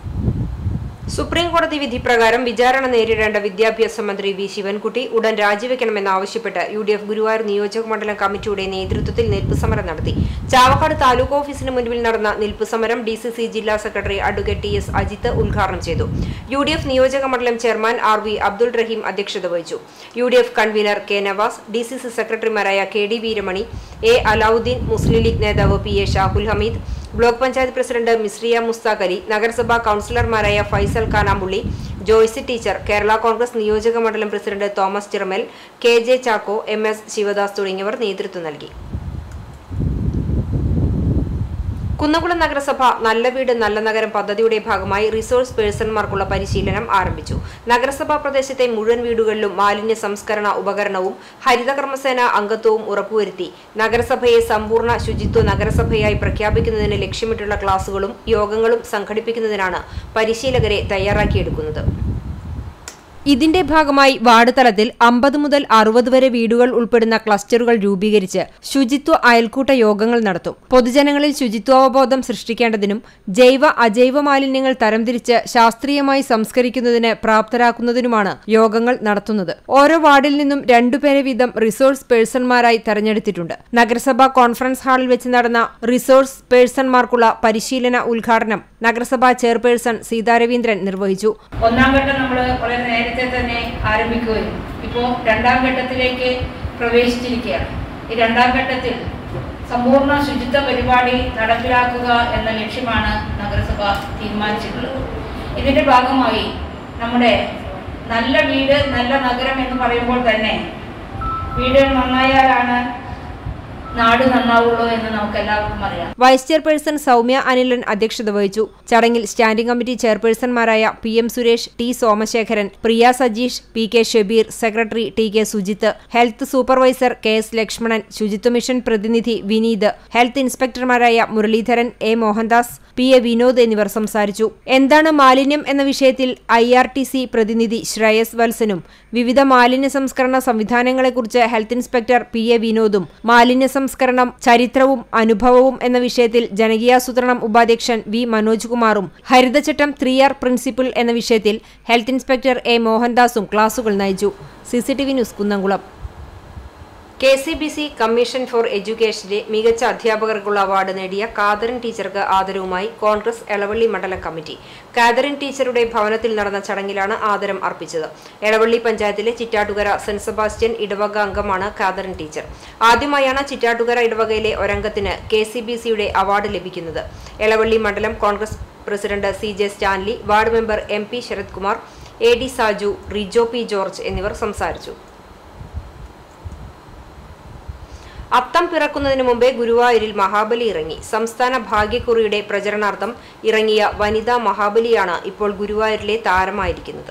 സുപ്രീം കോടതി വിധി പ്രകാരം വിചാരണ നേരിടേണ്ട വിദ്യാഭ്യാസ മന്ത്രി വി ശിവൻകുട്ടി ഉടൻ രാജിവെക്കണമെന്നാവശ്യപ്പെട്ട് യു ഡി എഫ് ഗുരുവായൂർ നിയോജക മണ്ഡലം കമ്മിറ്റിയുടെ നേതൃത്വത്തിൽ നിൽപ്പ് സമരം നടത്തി ചാവക്കാട് താലൂക്ക് ഓഫീസിന് മുൻപിൽ നടന്ന നിൽപ്പ് സമരം ഡി സി സി ജില്ലാ സെക്രട്ടറി അഡ്വക്കേറ്റ് ടി എസ് അജിത്ത് ഉദ്ഘാടനം ചെയ്തു യു ഡി എഫ് നിയോജക മണ്ഡലം chairman R V Abdul Raheem അധ്യക്ഷത വഹിച്ചു U D F convener K Navas D C C സെക്രട്ടറിമാരായ K D Veeramani A Alavudheen Muslim league നേതാവ് P A Shahul Hameed block panchayat president Misriya Musthaq Ali നഗരസഭാ കൌൺസിലർമാരായ ഫൈസൽ കാനാമ്പുള്ളി ജോയ്സി ടീച്ചർ കേരള കോൺഗ്രസ് നിയോജക മണ്ഡലം president Thomas Chiramal K J Chacko M S Sivadas തുടങ്ങിയവർ നേതൃത്വം നൽകി കുന്നംകുളം നഗരസഭ നല്ല വീട് നല്ല നഗരം പദ്ധതിയുടെ ഭാഗമായി റിസോഴ്സ് പേഴ്സൺമാർക്കുള്ള പരിശീലനം ആരംഭിച്ചു നഗരസഭാ പ്രദേശത്തെ മുഴുവൻ വീടുകളിലും മാലിന്യ സംസ്കരണ ഉപകരണവും ഹരിതകർമ്മസേന അംഗത്വവും ഉറപ്പുവരുത്തി നഗരസഭയെ സമ്പൂർണ്ണ ശുചിത്വ നഗരസഭയായി പ്രഖ്യാപിക്കുന്നതിന് ലക്ഷ്യമിട്ടുള്ള ക്ലാസുകളും യോഗങ്ങളും സംഘടിപ്പിക്കുന്നതിനാണ് പരിശീലകരെ തയ്യാറാക്കിയെടുക്കുന്നത് ഇതിന്റെ ഭാഗമായി വാർഡ് തലത്തിൽ അമ്പത് മുതൽ അറുപത് വരെ വീടുകൾ ഉൾപ്പെടുന്ന ക്ലസ്റ്ററുകൾ രൂപീകരിച്ച് ശുചിത്വ അയൽക്കൂട്ട യോഗങ്ങൾ നടത്തും പൊതുജനങ്ങളിൽ ശുചിത്വാവബോധം സൃഷ്ടിക്കേണ്ടതിനും ജൈവ അജൈവ മാലിന്യങ്ങൾ തരംതിരിച്ച് ശാസ്ത്രീയമായി സംസ്കരിക്കുന്നതിന് പ്രാപ്തരാക്കുന്നതിനുമാണ് യോഗങ്ങൾ നടത്തുന്നത് ഓരോ വാർഡിൽ നിന്നും രണ്ടുപേരെ വീതം റിസോഴ്സ് പേഴ്സൺമാരായി തെരഞ്ഞെടുത്തിട്ടുണ്ട് നഗരസഭാ കോൺഫറൻസ് ഹാളിൽ വെച്ച് നടന്ന റിസോഴ്സ് പേഴ്സൺമാർക്കുള്ള പരിശീലന ഉദ്ഘാടനം നഗരസഭാ ചെയർപേഴ്സൺ സീതാരവീന്ദ്രൻ നിർവഹിച്ചു ഒന്നാം ഘട്ടം നമ്മൾ വളരെ നേരത്തെ തന്നെ ആരംഭിക്കുകയും ഇപ്പോൾ രണ്ടാം ഘട്ടത്തിലേക്ക് പ്രവേശിച്ചിരിക്കുകയാണ് ഈ രണ്ടാം ഘട്ടത്തിൽ സമ്പൂർണ്ണ ശുചിത്വ പരിപാടി നടപ്പിലാക്കുക എന്ന ലക്ഷ്യമാണ് നഗരസഭ തീരുമാനിച്ചിട്ടുള്ളത് ഇതിന്റെ ഭാഗമായി നമ്മുടെ നല്ല വീട് നല്ല നഗരം എന്ന് പറയുമ്പോൾ തന്നെ വീട് നന്നായാലാണ് നാട് നന്നാവുള്ളൂ എന്ന് നമുക്ക് എല്ലാവർക്കും അറിയാം വൈസ് ചെയർപേഴ്സൺ സൗമ്യ അനിലൻ അധ്യക്ഷത വഹിച്ചു ചടങ്ങിൽ സ്റ്റാൻഡിംഗ് കമ്മിറ്റി ചെയർപേഴ്സൺമാരായ P M Suresh T Somasekharan Priya Sajeesh P K Shabeer secretary T K Sujith health supervisor K S Lakshmanan Suchitwa mission പ്രതിനിധി വിനീത് ഹെൽത്ത് ഇൻസ്പെക്ടർമാരായ Muraleedharan A Mohandas P A Vinod എന്നിവർ സംസാരിച്ചു എന്താണ് മാലിന്യം എന്ന വിഷയത്തിൽ ഐ ആർ ടി സി പ്രതിനിധി ശ്രേയസ് വത്സനും വിവിധ മാലിന്യ സംസ്കരണ സംവിധാനങ്ങളെക്കുറിച്ച് ഹെൽത്ത് ഇൻസ്പെക്ടർ പി എ വിനോദും മാലിന്യ സംസ്കരണം ചരിത്രവും അനുഭവവും എന്ന വിഷയത്തിൽ ജനകീയാസൂത്രണം ഉപാധ്യക്ഷൻ വി മനോജ് കുമാറും ഹരിതചട്ടം ത്രീ ആർ പ്രിൻസിപ്പിൾ എന്ന വിഷയത്തിൽ ഹെൽത്ത് ഇൻസ്പെക്ടർ എ മോഹൻദാസും ക്ലാസുകൾ നയിച്ചു CCTV news Kunnamkulam K C B C commission for എഡ്യൂക്കേഷന്റെ മികച്ച അധ്യാപകർക്കുള്ള അവാർഡ് നേടിയ കാതറിൻ ടീച്ചർക്ക് ആദരവുമായി കോൺഗ്രസ് എളവള്ളി മണ്ഡലം കമ്മിറ്റി കാതറിൻ ടീച്ചറുടെ ഭവനത്തിൽ നടന്ന ചടങ്ങിലാണ് ആദരം അർപ്പിച്ചത് എളവള്ളി പഞ്ചായത്തിലെ ചിറ്റാട്ടുകര സെന്റ് സെബാസ്റ്റ്യൻ ഇടവക അംഗമാണ് കാതറിൻ ടീച്ചർ ആദ്യമായാണ് ചിറ്റാട്ടുകര ഇടവകയിലെ ഒരംഗത്തിന് കെ സി ബി സിയുടെ അവാർഡ് ലഭിക്കുന്നത് എളവള്ളി മണ്ഡലം Congress president C J Stanley ward member M P Sarath Kumar A D Saju Rijo P George എന്നിവർ സംസാരിച്ചു അത്തം പിറക്കുന്നതിന് മുമ്പേ ഗുരുവായൂരിൽ മഹാബലി ഇറങ്ങി സംസ്ഥാന ഭാഗ്യക്കുറിയുടെ പ്രചരണാർത്ഥം ഇറങ്ങിയ വനിതാ മഹാബലിയാണ് ഇപ്പോൾ ഗുരുവായൂരിലെ താരമായിരിക്കുന്നത്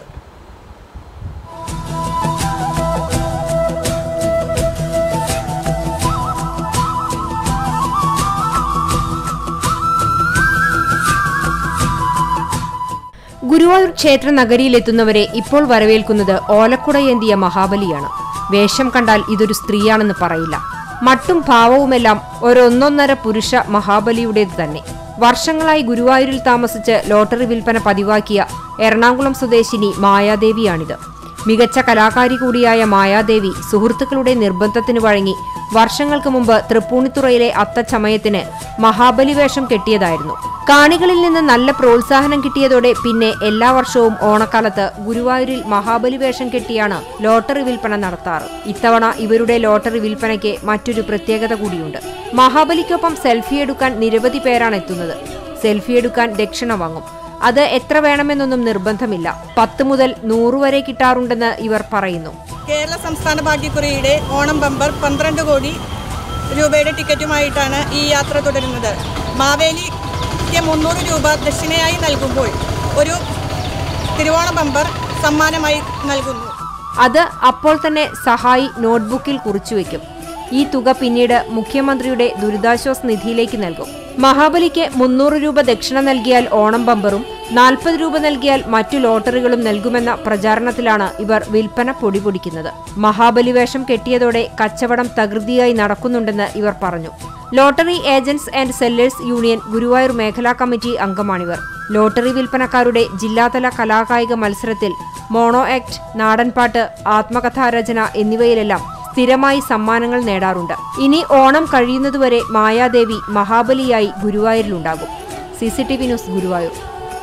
ഗുരുവായൂർ ക്ഷേത്ര നഗരിയിലെത്തുന്നവരെ ഇപ്പോൾ വരവേൽക്കുന്നത് ഓലക്കുടയേന്തിയ മഹാബലിയാണ് വേഷം കണ്ടാൽ ഇതൊരു സ്ത്രീയാണെന്ന് പറയില്ല മട്ടും ഭാവവുമെല്ലാം ഒരൊന്നൊന്നര പുരുഷ മഹാബലിയുടേത് തന്നെ വർഷങ്ങളായി ഗുരുവായൂരിൽ താമസിച്ച് ലോട്ടറി വിൽപ്പന പതിവാക്കിയ എറണാകുളം സ്വദേശിനി മായാദേവിയാണിത് മികച്ച കലാകാരി കൂടിയായ മായാദേവി സുഹൃത്തുക്കളുടെ നിർബന്ധത്തിന് വഴങ്ങി വർഷങ്ങൾക്ക് മുമ്പ് തൃപ്പൂണിത്തുറയിലെ അത്തച്ചമയത്തിന് മഹാബലി വേഷം കെട്ടിയതായിരുന്നു കാണികളിൽ നിന്ന് നല്ല പ്രോത്സാഹനം കിട്ടിയതോടെ പിന്നെ എല്ലാ വർഷവും ഓണക്കാലത്ത് ഗുരുവായൂരിൽ മഹാബലി വേഷം കെട്ടിയാണ് ലോട്ടറി വിൽപ്പന നടത്താറ് ഇത്തവണ ഇവരുടെ ലോട്ടറി വിൽപ്പനയ്ക്ക് മറ്റൊരു പ്രത്യേകത കൂടിയുണ്ട് മഹാബലിക്കൊപ്പം സെൽഫി എടുക്കാൻ നിരവധി പേരാണ് എത്തുന്നത് സെൽഫി എടുക്കാൻ ദക്ഷിണ വാങ്ങും അത് എത്ര വേണമെന്നൊന്നും നിർബന്ധമില്ല പത്ത് മുതൽ നൂറ് വരെ കിട്ടാറുണ്ടെന്ന് ഇവർ പറയുന്നു കേരള സംസ്ഥാന ഭാഗ്യക്കുറിയുടെ ഓണം ബമ്പർ പന്ത്രണ്ട് കോടി രൂപയുടെ ടിക്കറ്റുമായിട്ടാണ് ഈ യാത്ര തുടരുന്നത് മാവേലിക്ക് മുന്നൂറ് രൂപ ദക്ഷിണയായി നൽകുമ്പോൾ ഒരു തിരുവോണ ബമ്പർ സമ്മാനമായി നൽകുന്നു അത് അപ്പോൾ തന്നെ സഹായി നോട്ട്ബുക്കിൽ കുറിച്ചുവെക്കും ഈ തുക പിന്നീട് മുഖ്യമന്ത്രിയുടെ ദുരിതാശ്വാസ നിധിയിലേക്ക് നൽകും മഹാബലിക്ക് മുന്നൂറ് രൂപ ദക്ഷിണ നൽകിയാൽ ഓണം ബമ്പറും നാൽപ്പത് രൂപ നൽകിയാൽ മറ്റു ലോട്ടറികളും നൽകുമെന്ന പ്രചാരണത്തിലാണ് ഇവർ വിൽപ്പന പൊടിപൊടിക്കുന്നത് മഹാബലി വേഷം കെട്ടിയതോടെ കച്ചവടം തകൃതിയായി നടക്കുന്നുണ്ടെന്ന് ഇവർ പറഞ്ഞു lottery agents and sellers union Guruvayur മേഖലാ കമ്മിറ്റി അംഗമാണിവർ ലോട്ടറി വിൽപ്പനക്കാരുടെ ജില്ലാതല കലാകായിക മത്സരത്തിൽ മോണോ ആക്ട് നാടൻപാട്ട് ആത്മകഥാരചന എന്നിവയിലെല്ലാം സ്ഥിരമായി സമ്മാനങ്ങൾ നേടാറുണ്ട് ഇനി ഓണം കഴിയുന്നതുവരെ മായാദേവി മഹാബലിയായി ഗുരുവായൂരിലുണ്ടാകും C C T V news Guruvayur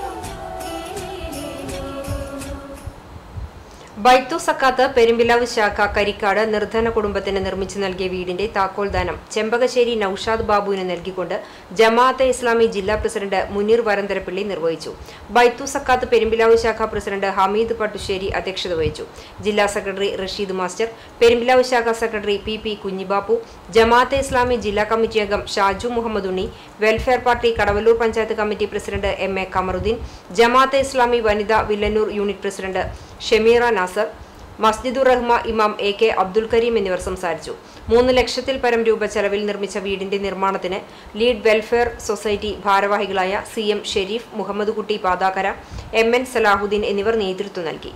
Baithu Zakat Perumpilavu ശാഖ കരിക്കാട് നിർധന കുടുംബത്തിന് നിർമ്മിച്ചു നൽകിയ വീടിന്റെ താക്കോൽ ദാനം ചെമ്പകശ്ശേരി നൌഷാദ് ബാബുവിന് നൽകിക്കൊണ്ട് ജമാഅത്തെ ഇസ്ലാമി ജില്ലാ പ്രസിഡന്റ് മുനീർ വരന്തരപ്പിള്ളി നിർവഹിച്ചു ബൈത്തു സക്കാത്ത് പെരുമ്പിലാവ് ശാഖ പ്രസിഡന്റ് ഹമീദ് പട്ടുശ്ശേരി അധ്യക്ഷത വഹിച്ചു ജില്ലാ സെക്രട്ടറി റഷീദ് മാസ്റ്റർ പെരുമ്പിലാവ് ശാഖ secretary P P Kunhibappu Jamaate Islami ജില്ലാ കമ്മിറ്റി അംഗം Shaju Muhammad Unni welfare party Kadavallur panchayat committee president M A Kamaruddin Jamaate Islami വനിത വില്ലന്നൂർ യൂണിറ്റ് പ്രസിഡന്റ് ഷമീറ നാസർ മസ്ജിദുർ റഹ്മ ഇമാം എ കെ അബ്ദുൽ കരീം എന്നിവർ സംസാരിച്ചു മൂന്ന് ലക്ഷത്തിൽ പരം രൂപ ചെലവിൽ നിർമ്മിച്ച വീടിന്റെ നിർമ്മാണത്തിന് ലീഡ് വെൽഫെയർ സൊസൈറ്റി ഭാരവാഹികളായ C M Sharif Muhammad Kutty Pathakkara M N Salahuddin എന്നിവർ നേതൃത്വം നൽകി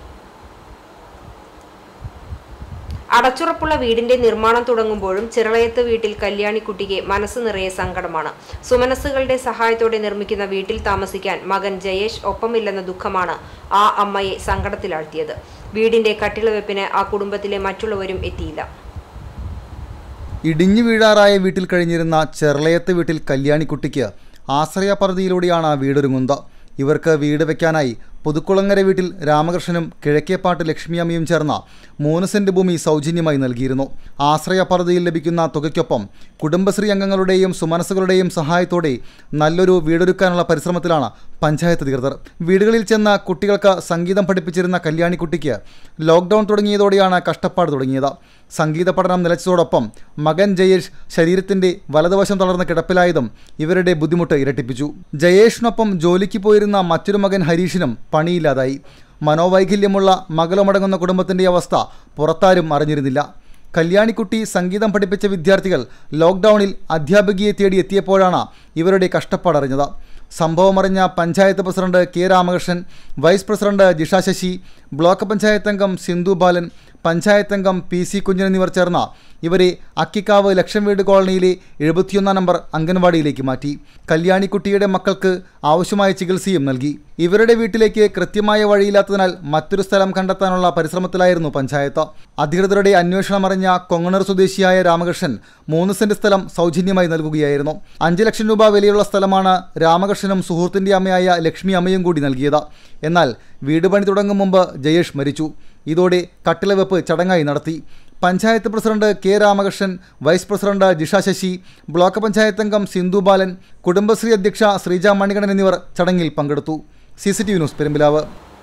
അടച്ചുറപ്പുള്ള വീടിന്റെ നിർമ്മാണം തുടങ്ങുമ്പോഴും ചിറളയത്ത് വീട്ടിൽ കല്യാണിക്കുട്ടിക്ക് മനസ്സ് നിറയെ സങ്കടമാണ് സുമനസ്സുകളുടെ സഹായത്തോടെ നിർമ്മിക്കുന്ന വീട്ടിൽ താമസിക്കാൻ മകൻ ജയേഷ് ഒപ്പമില്ലെന്ന ദുഃഖമാണ് ആ അമ്മയെ സങ്കടത്തിലാഴ്ത്തിയത് വീടിന്റെ കട്ടിളവെപ്പിന് ആ കുടുംബത്തിലെ മറ്റുള്ളവരും എത്തിയില്ല ഇടിഞ്ഞു വീഴാറായ വീട്ടിൽ കഴിഞ്ഞിരുന്ന ചെർളയത്ത് വീട്ടിൽ കല്യാണിക്കുട്ടിക്ക് ആശ്രയ പദ്ധതിയിലൂടെയാണ് വീടൊരുങ്ങുന്നത് ഇവർക്ക് വീട് വെക്കാനായി പുതുക്കുളങ്ങര വീട്ടിൽ രാമകൃഷ്ണനും കിഴക്കേപ്പാട്ട് ലക്ഷ്മിയമ്മയും ചേർന്ന മൂന്ന് സെന്റ് ഭൂമി സൗജന്യമായി നൽകിയിരുന്നു ആശ്രയ പദ്ധതിയിൽ ലഭിക്കുന്ന തുകയ്ക്കൊപ്പം കുടുംബശ്രീ അംഗങ്ങളുടെയും സുമനസ്സുകളുടെയും സഹായത്തോടെ നല്ലൊരു വീടൊരുക്കാനുള്ള പരിശ്രമത്തിലാണ് പഞ്ചായത്ത് അധികൃതർ വീടുകളിൽ ചെന്ന കുട്ടികൾക്ക് സംഗീതം പഠിപ്പിച്ചിരുന്ന കല്യാണിക്കുട്ടിക്ക് ലോക്ക്ഡൗൺ തുടങ്ങിയതോടെയാണ് കഷ്ടപ്പാട് തുടങ്ങിയത് സംഗീത പഠനം നിലച്ചതോടൊപ്പം മകൻ ജയേഷ് ശരീരത്തിന്റെ വലതുവശം തളർന്ന കിടപ്പിലായതും ഇവരുടെ ബുദ്ധിമുട്ട് ഇരട്ടിപ്പിച്ചു ജയേഷിനൊപ്പം ജോലിക്ക് പോയിരുന്ന മറ്റൊരു മകൻ ഹരീഷിനും പണിയില്ലാതായി മനോവൈകല്യമുള്ള മകളുമടങ്ങുന്ന കുടുംബത്തിന്റെ അവസ്ഥ പുറത്താരും അറിഞ്ഞിരുന്നില്ല കല്യാണിക്കുട്ടി സംഗീതം പഠിപ്പിച്ച വിദ്യാർത്ഥികൾ ലോക്ക്ഡൗണിൽ അധ്യാപികയെ തേടി എത്തിയപ്പോഴാണ് ഇവരുടെ കഷ്ടപ്പാടറിഞ്ഞത് സംഭവമറിഞ്ഞ panchayat president K Ramakrishnan vice president Jisha Sasi block panchayat അംഗം സിന്ധു ബാലൻ പഞ്ചായത്ത് അംഗം പി സി കുഞ്ഞൻ എന്നിവർ ചേർന്ന ഇവരെ അക്കിക്കാവ് ലക്ഷം വീട് കോളനിയിലെ എഴുപത്തിയൊന്നാം നമ്പർ അംഗൻവാടിയിലേക്ക് മാറ്റി കല്യാണിക്കുട്ടിയുടെ മക്കൾക്ക് ആവശ്യമായ ചികിത്സയും നൽകി ഇവരുടെ വീട്ടിലേക്ക് കൃത്യമായ വഴിയില്ലാത്തതിനാൽ മറ്റൊരു സ്ഥലം കണ്ടെത്താനുള്ള പരിശ്രമത്തിലായിരുന്നു പഞ്ചായത്ത് അധികൃതരുടെ അന്വേഷണം അറിഞ്ഞ കൊങ്ങണർ സ്വദേശിയായ രാമകൃഷ്ണൻ മൂന്ന് സെന്റ് സ്ഥലം സൗജന്യമായി നൽകുകയായിരുന്നു അഞ്ച് ലക്ഷം രൂപ വിലയുള്ള സ്ഥലമാണ് രാമകൃഷ്ണനും സുഹൃത്തിന്റെ അമ്മയായ ലക്ഷ്മി അമ്മയും കൂടി നൽകിയത് എന്നാൽ വീട് പണി തുടങ്ങും മുമ്പ് ജയേഷ് മരിച്ചു ഇതോടെ കട്ടിലവെപ്പ് ചടങ്ങായി നടത്തി panchayat president K Ramakrishnan vice president Jisha Sasi block panchayat അംഗം സിന്ധു ബാലൻ കുടുംബശ്രീ അധ്യക്ഷ ശ്രീജ മണികണ്ഠൻ എന്നിവർ ചടങ്ങിൽ പങ്കെടുത്തു C C T V news Perumpilavu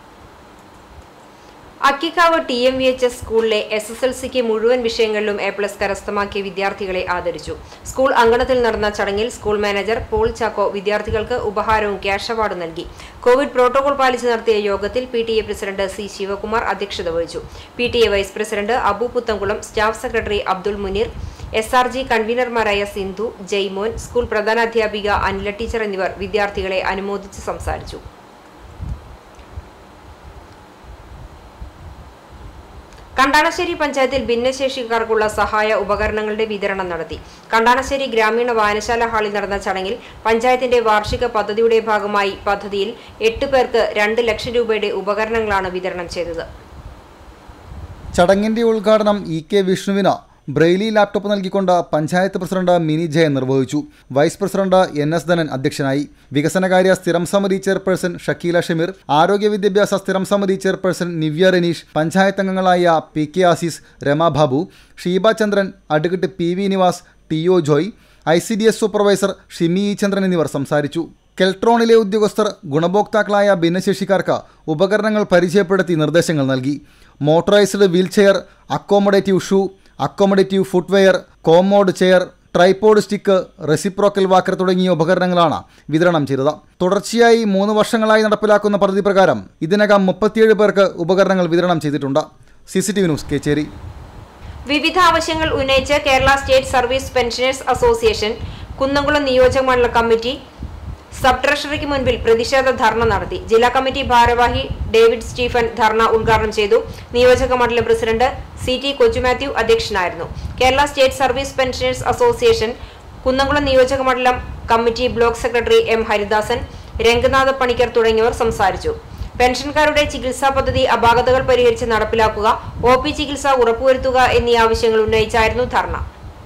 Akkikavu T M V H S സ്കൂളിലെ എസ് എസ് എൽ സിക്ക് മുഴുവൻ വിഷയങ്ങളിലും എ പ്ലസ് കരസ്ഥമാക്കിയ വിദ്യാർത്ഥികളെ ആദരിച്ചു സ്കൂൾ അങ്കണത്തിൽ നടന്ന ചടങ്ങിൽ സ്കൂൾ മാനേജർ പോൾ ചാക്കോ വിദ്യാർത്ഥികൾക്ക് ഉപഹാരവും ക്യാഷ് അവാർഡും നൽകി കോവിഡ് പ്രോട്ടോകോൾ പാലിച്ച് നടത്തിയ യോഗത്തിൽ P T A president C Sivakumar അധ്യക്ഷത വഹിച്ചു P T A vice president Abu Puthankulam staff secretary Abdul Muneer S R G കൺവീനർമാരായ സിന്ധു ജയ്മോൻ സ്കൂൾ പ്രധാനാധ്യാപിക അനില ടീച്ചർ എന്നിവർ വിദ്യാർത്ഥികളെ അനുമോദിച്ച് സംസാരിച്ചു കണ്ടാണശ്ശേരി പഞ്ചായത്തിൽ ഭിന്നശേഷിക്കാർക്കുള്ള സഹായ ഉപകരണങ്ങളുടെ വിതരണം നടത്തി കണ്ടാണശ്ശേരി ഗ്രാമീണ വായനശാല ഹാളിൽ നടന്ന ചടങ്ങിൽ പഞ്ചായത്തിന്റെ വാർഷിക പദ്ധതിയുടെ ഭാഗമായി പദ്ധതിയിൽ എട്ട് പേർക്ക് രണ്ട് ലക്ഷം രൂപയുടെ ഉപകരണങ്ങളാണ് വിതരണം ചെയ്തത് ചടങ്ങിന്റെ ഉദ്ഘാടനം ഇ കെ വിഷ്ണുവിന് ബ്രെയിലി ലാപ്ടോപ്പ് നൽകിക്കൊണ്ട് പഞ്ചായത്ത് പ്രസിഡന്റ് മിനി ജയൻ നിർവഹിച്ചു vice president N S Dhanan അധ്യക്ഷനായി വികസനകാര്യ സ്ഥിരം സമിതി ചെയർപേഴ്സൺ ഷക്കീല ഷമീർ ആരോഗ്യ വിദ്യാഭ്യാസ സ്ഥിരം സമിതി ചെയർപേഴ്സൺ നിവ്യ റനീഷ് പഞ്ചായത്ത് അംഗങ്ങളായ P K Azeez Rema Babu Sheeba Chandran advocate P V Nivas T O Joy I C D S supervisor Shimi E Chandran എന്നിവർ സംസാരിച്ചു കെൽട്രോണിലെ ഉദ്യോഗസ്ഥർ ഗുണഭോക്താക്കളായ ഭിന്നശേഷിക്കാർക്ക് ഉപകരണങ്ങൾ പരിചയപ്പെടുത്തി നിർദ്ദേശങ്ങൾ നൽകി motorised wheelchair accommodative shoe accommodative footwear commode chair tripod stick reciprocal walker തുടങ്ങിയ ഉപകരണങ്ങളാണ് വിതരണം ചെയ്തത് തുടർച്ചയായി മൂന്ന് വർഷങ്ങളായി നടപ്പിലാക്കുന്ന പദ്ധതി പ്രകാരം ഇതിനകം മുപ്പത്തിയേഴ് പേർക്ക് ഉപകരണങ്ങൾ വിതരണം ചെയ്തിട്ടുണ്ട് C C T V news Kechery വിവിധ ആവശ്യങ്ങൾ ഉന്നയിച്ച് Kerala state service pensioners association Kunnamkulam നിയോജക മണ്ഡല കമ്മിറ്റി സബ് ട്രഷറിക്ക് മുൻപിൽ പ്രതിഷേധ ധർണ നടത്തി ജില്ലാ കമ്മിറ്റി ഭാരവാഹി ഡേവിഡ് സ്റ്റീഫൻ ധർണ ഉദ്ഘാടനം ചെയ്തു നിയോജക മണ്ഡലം പ്രസിഡന്റ് സി ടി കൊച്ചുമാത്യു അധ്യക്ഷനായിരുന്നു Kerala state service pensioners association Kunnamkulam നിയോജക മണ്ഡലം committee block secretary M Haridasan Renganatha Panicker തുടങ്ങിയവർ സംസാരിച്ചു പെൻഷൻകാരുടെ ചികിത്സാ പദ്ധതി അപാകതകൾ പരിഹരിച്ച് നടപ്പിലാക്കുക ഒ പി ചികിത്സ ഉറപ്പുവരുത്തുക എന്നീ ആവശ്യങ്ങൾ ഉന്നയിച്ചായിരുന്നു ധർണ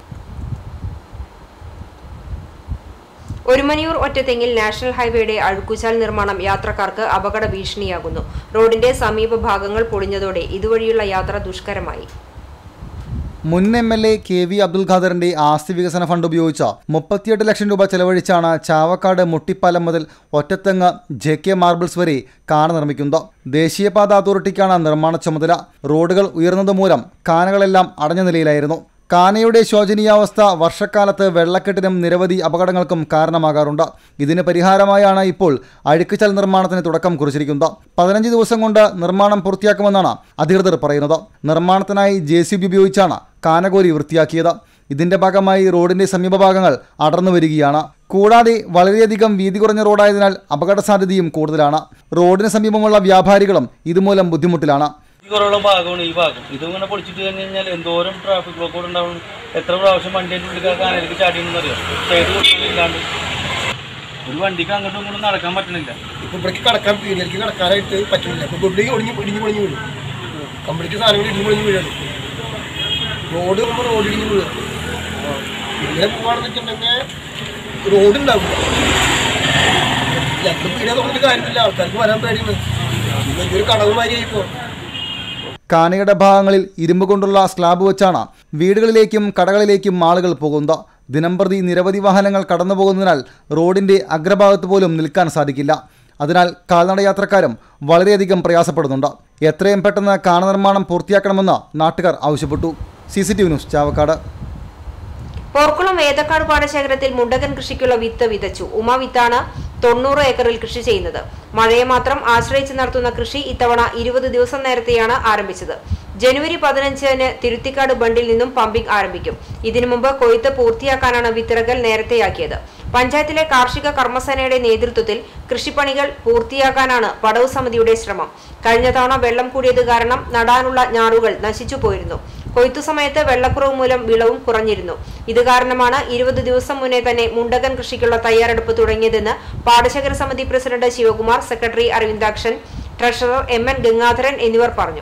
ഒരുമനിയൂർ ഒറ്റത്തെങ്ങിൽ നാഷണൽ ഹൈവേയുടെ അഴുക്കുചാൽ നിർമ്മാണം യാത്രക്കാർക്ക് അപകട ഭീഷണിയാകുന്നു റോഡിന്റെ സമീപ ഭാഗങ്ങൾ പൊളിഞ്ഞതോടെ ഇതുവഴിയുള്ള യാത്ര ദുഷ്കരമായി മുൻ M L A K V Abdul ഖാദറിന്റെ ആസ്തി വികസന ഫണ്ട് ഉപയോഗിച്ച് മുപ്പത്തിയെട്ട് ലക്ഷം രൂപ ചെലവഴിച്ചാണ് ചാവക്കാട് മുട്ടിപ്പാലം മുതൽ ഒറ്റത്തെങ്ങ് ജെ കെ മാർബിൾസ് വരെ കാന നിർമ്മിക്കുന്നത് ദേശീയപാത അതോറിറ്റിക്കാണ് നിർമ്മാണ ചുമതല റോഡുകൾ ഉയർന്നതുമൂലം കാനകളെല്ലാം അടഞ്ഞ നിലയിലായിരുന്നു കാനയുടെ ശോചനീയാവസ്ഥ വർഷക്കാലത്ത് വെള്ളക്കെട്ടിനും നിരവധി അപകടങ്ങൾക്കും കാരണമാകാറുണ്ട് ഇതിന് പരിഹാരമായാണ് ഇപ്പോൾ അഴുക്കുചൽ നിർമ്മാണത്തിന് തുടക്കം കുറിച്ചിരിക്കുന്നത് പതിനഞ്ച് ദിവസം കൊണ്ട് നിർമ്മാണം പൂർത്തിയാക്കുമെന്നാണ് അധികൃതർ പറയുന്നത് നിർമ്മാണത്തിനായി ജെ സി ബി ഉപയോഗിച്ചാണ് കാനകോരി വൃത്തിയാക്കിയത് ഇതിന്റെ ഭാഗമായി റോഡിന്റെ സമീപഭാഗങ്ങൾ അടർന്നു വരികയാണ് കൂടാതെ വളരെയധികം വീതി കുറഞ്ഞ റോഡായതിനാൽ അപകട സാധ്യതയും കൂടുതലാണ് റോഡിന് സമീപമുള്ള വ്യാപാരികളും ഇതുമൂലം ബുദ്ധിമുട്ടിലാണ് ഈ കുറവുള്ള ഭാഗമാണ് ഈ ഭാഗം ഇത് ഇങ്ങനെ പൊളിച്ചിട്ട് കഴിഞ്ഞ് കഴിഞ്ഞാൽ എന്തോരം ട്രാഫിക് ബ്ലോക്ക് കൂടെ ഉണ്ടാവും എത്ര പ്രാവശ്യം വണ്ടിയുടെ ഉള്ളിൽ കാനലേക്ക് ചാടിയെന്ന് അറിയാം സൈഡ് കൊടുക്കാനില്ലാണ്ട് ഒരു വണ്ടിക്ക് അങ്ങോട്ടും ഇങ്ങോട്ടും നടക്കാൻ പറ്റണില്ല ഇപ്പൊ ഇവിടേക്ക് കടക്കാൻ പീടികൾക്ക് കടക്കാനായിട്ട് പറ്റുന്നില്ല ഇപ്പൊ ഇവിടെ ഒടിഞ്ഞ് ഇടിഞ്ഞു പൊളിഞ്ഞു വീഴും കമ്പനിക്ക് സാധനങ്ങൾ ഇടിഞ്ഞു പൊളിഞ്ഞു വീഴാണ് റോഡ് പോകുമ്പോൾ റോഡ് ഇടിഞ്ഞു വീഴും ഇങ്ങനെ പോവാണെന്ന് വെച്ചിട്ടുണ്ടെങ്കിൽ റോഡ് ഉണ്ടാവില്ല ഞങ്ങൾ പീടിക തുറന്നിട്ട് കാര്യമില്ല ആൾക്കാർക്ക് വരാൻ പേടിയാണ് ഇത് വലിയൊരു കടവുമാരിയായി ഇപ്പോൾ കാനയുടെ ഭാഗങ്ങളിൽ ഇരുമ്പ് കൊണ്ടുള്ള സ്ലാബ് വെച്ചാണ് വീടുകളിലേക്കും കടകളിലേക്കും ആളുകൾ പോകുന്നത് ദിനംപ്രതി നിരവധി വാഹനങ്ങൾ കടന്നു പോകുന്നതിനാൽ റോഡിന്റെ അഗ്രഭാഗത്ത് പോലും നിൽക്കാൻ സാധിക്കില്ല അതിനാൽ കാൽനട യാത്രക്കാരും വളരെയധികം പ്രയാസപ്പെടുന്നുണ്ട് എത്രയും പെട്ടെന്ന് കാന നിർമ്മാണം പൂർത്തിയാക്കണമെന്ന് നാട്ടുകാർ ആവശ്യപ്പെട്ടു C C T V news Chavakkad Porkulam Vedakkad പാടശേഖരത്തിൽ മുണ്ടകൻ കൃഷിക്കുള്ള വിത്ത് വിതച്ചു ഉമ വിത്താണ് തൊണ്ണൂറ് ഏക്കറിൽ കൃഷി ചെയ്യുന്നത് മഴയെ മാത്രം ആശ്രയിച്ച് നടത്തുന്ന കൃഷി ഇത്തവണ ഇരുപത് ദിവസം നേരത്തെയാണ് ആരംഭിച്ചത് ജനുവരി പതിനഞ്ചിന് തിരുത്തിക്കാട് ബണ്ടിൽ നിന്നും പമ്പിംഗ് ആരംഭിക്കും ഇതിനു മുമ്പ് കൊയ്ത്ത് പൂർത്തിയാക്കാനാണ് വിത്തിറക്കൽ നേരത്തെയാക്കിയത് പഞ്ചായത്തിലെ കാർഷിക കർമ്മസേനയുടെ നേതൃത്വത്തിൽ കൃഷിപ്പണികൾ പൂർത്തിയാക്കാനാണ് പടവ് സമിതിയുടെ ശ്രമം കഴിഞ്ഞ തവണ വെള്ളം കൂടിയത് കാരണം നടാനുള്ള ഞാറുകൾ നശിച്ചു പോയിരുന്നു കൊയ്ത്തു സമയത്ത് വെള്ളക്കുറവ് മൂലം വിളവും കുറഞ്ഞിരുന്നു ഇത് കാരണമാണ് ഇരുപത് ദിവസം മുന്നേ തന്നെ മുണ്ടകൻ കൃഷിക്കുള്ള തയ്യാറെടുപ്പ് തുടങ്ങിയതെന്ന് പാടശേഖര സമിതി president Sivakumar secretary Aravindakshan treasurer M N Gangadharan എന്നിവർ പറഞ്ഞു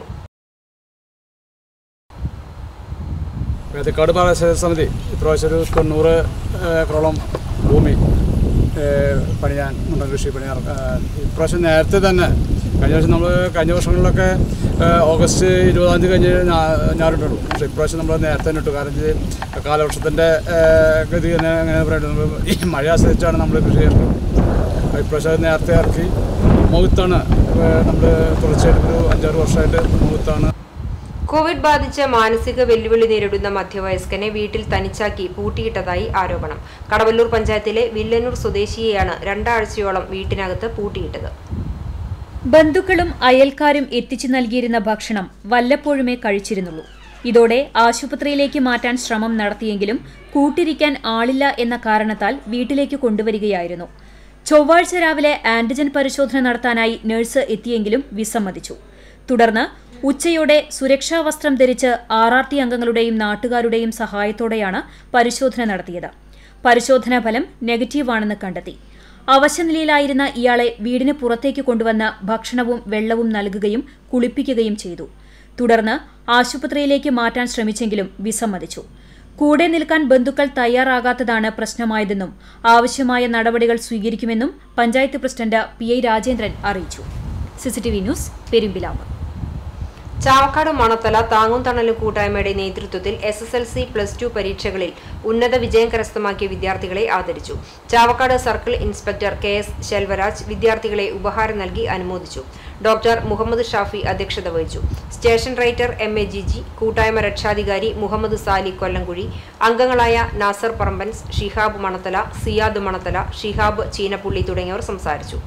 വേദക്കാട് പാടശേഖര സമിതി ഇപ്രാവശ്യം ഒരു തൊണ്ണൂറ് ഏക്കറോളം ഭൂമി ഏഹ്, പണിയാൻ മുണ്ടൻ കൃഷി പണിയാൻ ഏഹ്, ഇപ്രാവശ്യം നേരത്തെ തന്നെ കഴിഞ്ഞ വർഷം നമ്മൾ കഴിഞ്ഞ വർഷങ്ങളിലൊക്കെ ഏഹ്, ഓഗസ്റ്റ് ഇരുപതാം തീയതി കഴിഞ്ഞ് ഞാ- ഞാറിട്ടുള്ളൂ പക്ഷേ ഇപ്രാവശ്യം നമ്മൾ നേരത്തെ തന്നെ ഇട്ടു കാരണം ഇത് കാലവർഷത്തിൻ്റെ ഏഹ്, ഗതി തന്നെ അങ്ങനെ പറയുന്നത് നമ്മൾ ഈ മഴ ആശ്രയിച്ചാണ് നമ്മൾ കൃഷി ചെയ്യുന്നത് അപ്പോൾ ഇപ്രാവശ്യം അത് നേരത്തെ ഇറക്കി മുഖത്താണ് നമ്മൾ തുടർച്ചയായിട്ട് ഒരു അഞ്ചാറ് വർഷമായിട്ട് മുഖത്താണ് കോവിഡ് ബാധിച്ച് മാനസിക വെല്ലുവിളി നേരിടുന്ന മധ്യവയസ്കനെ വീട്ടിൽ തനിച്ചാക്കി പൂട്ടിയിട്ടതായി ആരോപണം കടവല്ലൂർ പഞ്ചായത്തിലെ വില്ലന്നൂർ സ്വദേശിയെയാണ് രണ്ടാഴ്ചയോളം വീട്ടിനകത്ത് പൂട്ടിയിട്ടത് ബന്ധുക്കളും അയൽക്കാരും എത്തിച്ചു നൽകിയിരുന്ന ഭക്ഷണം വല്ലപ്പോഴുമേ കഴിച്ചിരുന്നുള്ളൂ ഇതോടെ ആശുപത്രിയിലേക്ക് മാറ്റാൻ ശ്രമം നടത്തിയെങ്കിലും കൂട്ടിരിക്കാൻ ആളില്ല എന്ന കാരണത്താൽ വീട്ടിലേക്ക് കൊണ്ടുവരികയായിരുന്നു ചൊവ്വാഴ്ച രാവിലെ ആന്റിജൻ പരിശോധന നടത്താനായി നഴ്സ് എത്തിയെങ്കിലും വിസമ്മതിച്ചു തുടർന്ന് ഉച്ചയോടെ സുരക്ഷാ വസ്ത്രം ധരിച്ച് ആർ ആർ ടി അംഗങ്ങളുടെയും നാട്ടുകാരുടെയും സഹായത്തോടെയാണ് പരിശോധന നടത്തിയത് പരിശോധനാ ഫലം നെഗറ്റീവാണെന്ന് കണ്ടെത്തി അവശനിലയിലായിരുന്ന ഇയാളെ വീടിന് പുറത്തേക്ക് കൊണ്ടുവന്ന് ഭക്ഷണവും വെള്ളവും നൽകുകയും കുളിപ്പിക്കുകയും ചെയ്തു തുടർന്ന് ആശുപത്രിയിലേക്ക് മാറ്റാൻ ശ്രമിച്ചെങ്കിലും വിസമ്മതിച്ചു കൂടെ നിൽക്കാൻ ബന്ധുക്കൾ തയ്യാറാകാത്തതാണ് പ്രശ്നമായതെന്നും ആവശ്യമായ നടപടികൾ സ്വീകരിക്കുമെന്നും panchayat president P I Rajendran അറിയിച്ചു സിസിടിവി ന്യൂസ് പെരുമ്പിലാവ് ചാവക്കാട് മണത്തല താങ്ങും തണലും കൂട്ടായ്മയുടെ നേതൃത്വത്തിൽ S S L C plus two പരീക്ഷകളിൽ ഉന്നത വിജയം കരസ്ഥമാക്കിയ വിദ്യാർത്ഥികളെ ആദരിച്ചു Chavakkad circle inspector K S Selvaraj വിദ്യാർത്ഥികളെ ഉപഹാരം നൽകി അനുമോദിച്ചു ഡോക്ടർ മുഹമ്മദ് ഷാഫി അധ്യക്ഷത വഹിച്ചു station writer M A Jiji കൂട്ടായ്മ രക്ഷാധികാരി മുഹമ്മദ് സാലി കൊല്ലംകുഴി അംഗങ്ങളായ നാസർ പറമ്പൻസ് ഷിഹാബ് മണത്തല സിയാദ് മണത്തല ഷിഹാബ് ചീനപ്പുള്ളി തുടങ്ങിയവർ സംസാരിച്ചു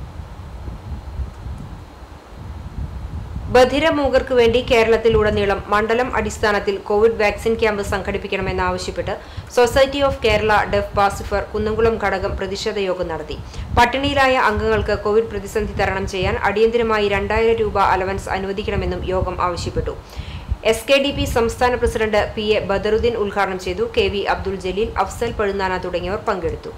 ബധിരമൂകർക്ക് വേണ്ടി കേരളത്തിലുടനീളം മണ്ഡലം അടിസ്ഥാനത്തിൽ കോവിഡ് വാക്സിൻ ക്യാമ്പ് സംഘടിപ്പിക്കണമെന്നാവശ്യപ്പെട്ട് സൊസൈറ്റി ഓഫ് കേരള ഡെഫ് പാസിഫർ കുന്നംകുളം ഘടകം പ്രതിഷേധ യോഗം നടത്തി പട്ടിണിയിലായ അംഗങ്ങൾക്ക് കോവിഡ് പ്രതിസന്ധി തരണം ചെയ്യാൻ അടിയന്തരമായി രണ്ടായിരം രൂപ അലവൻസ് അനുവദിക്കണമെന്നും യോഗം ആവശ്യപ്പെട്ടു എസ് കെ ഡി പി സംസ്ഥാന പ്രസിഡന്റ് പി എ ബദറുദ്ദീൻ ഉദ്ഘാടനം ചെയ്തു കെ വി അബ്ദുൾ ജലീൽ അഫ്സൽ പഴുന്നാന തുടങ്ങിയവർ പങ്കെടുത്തു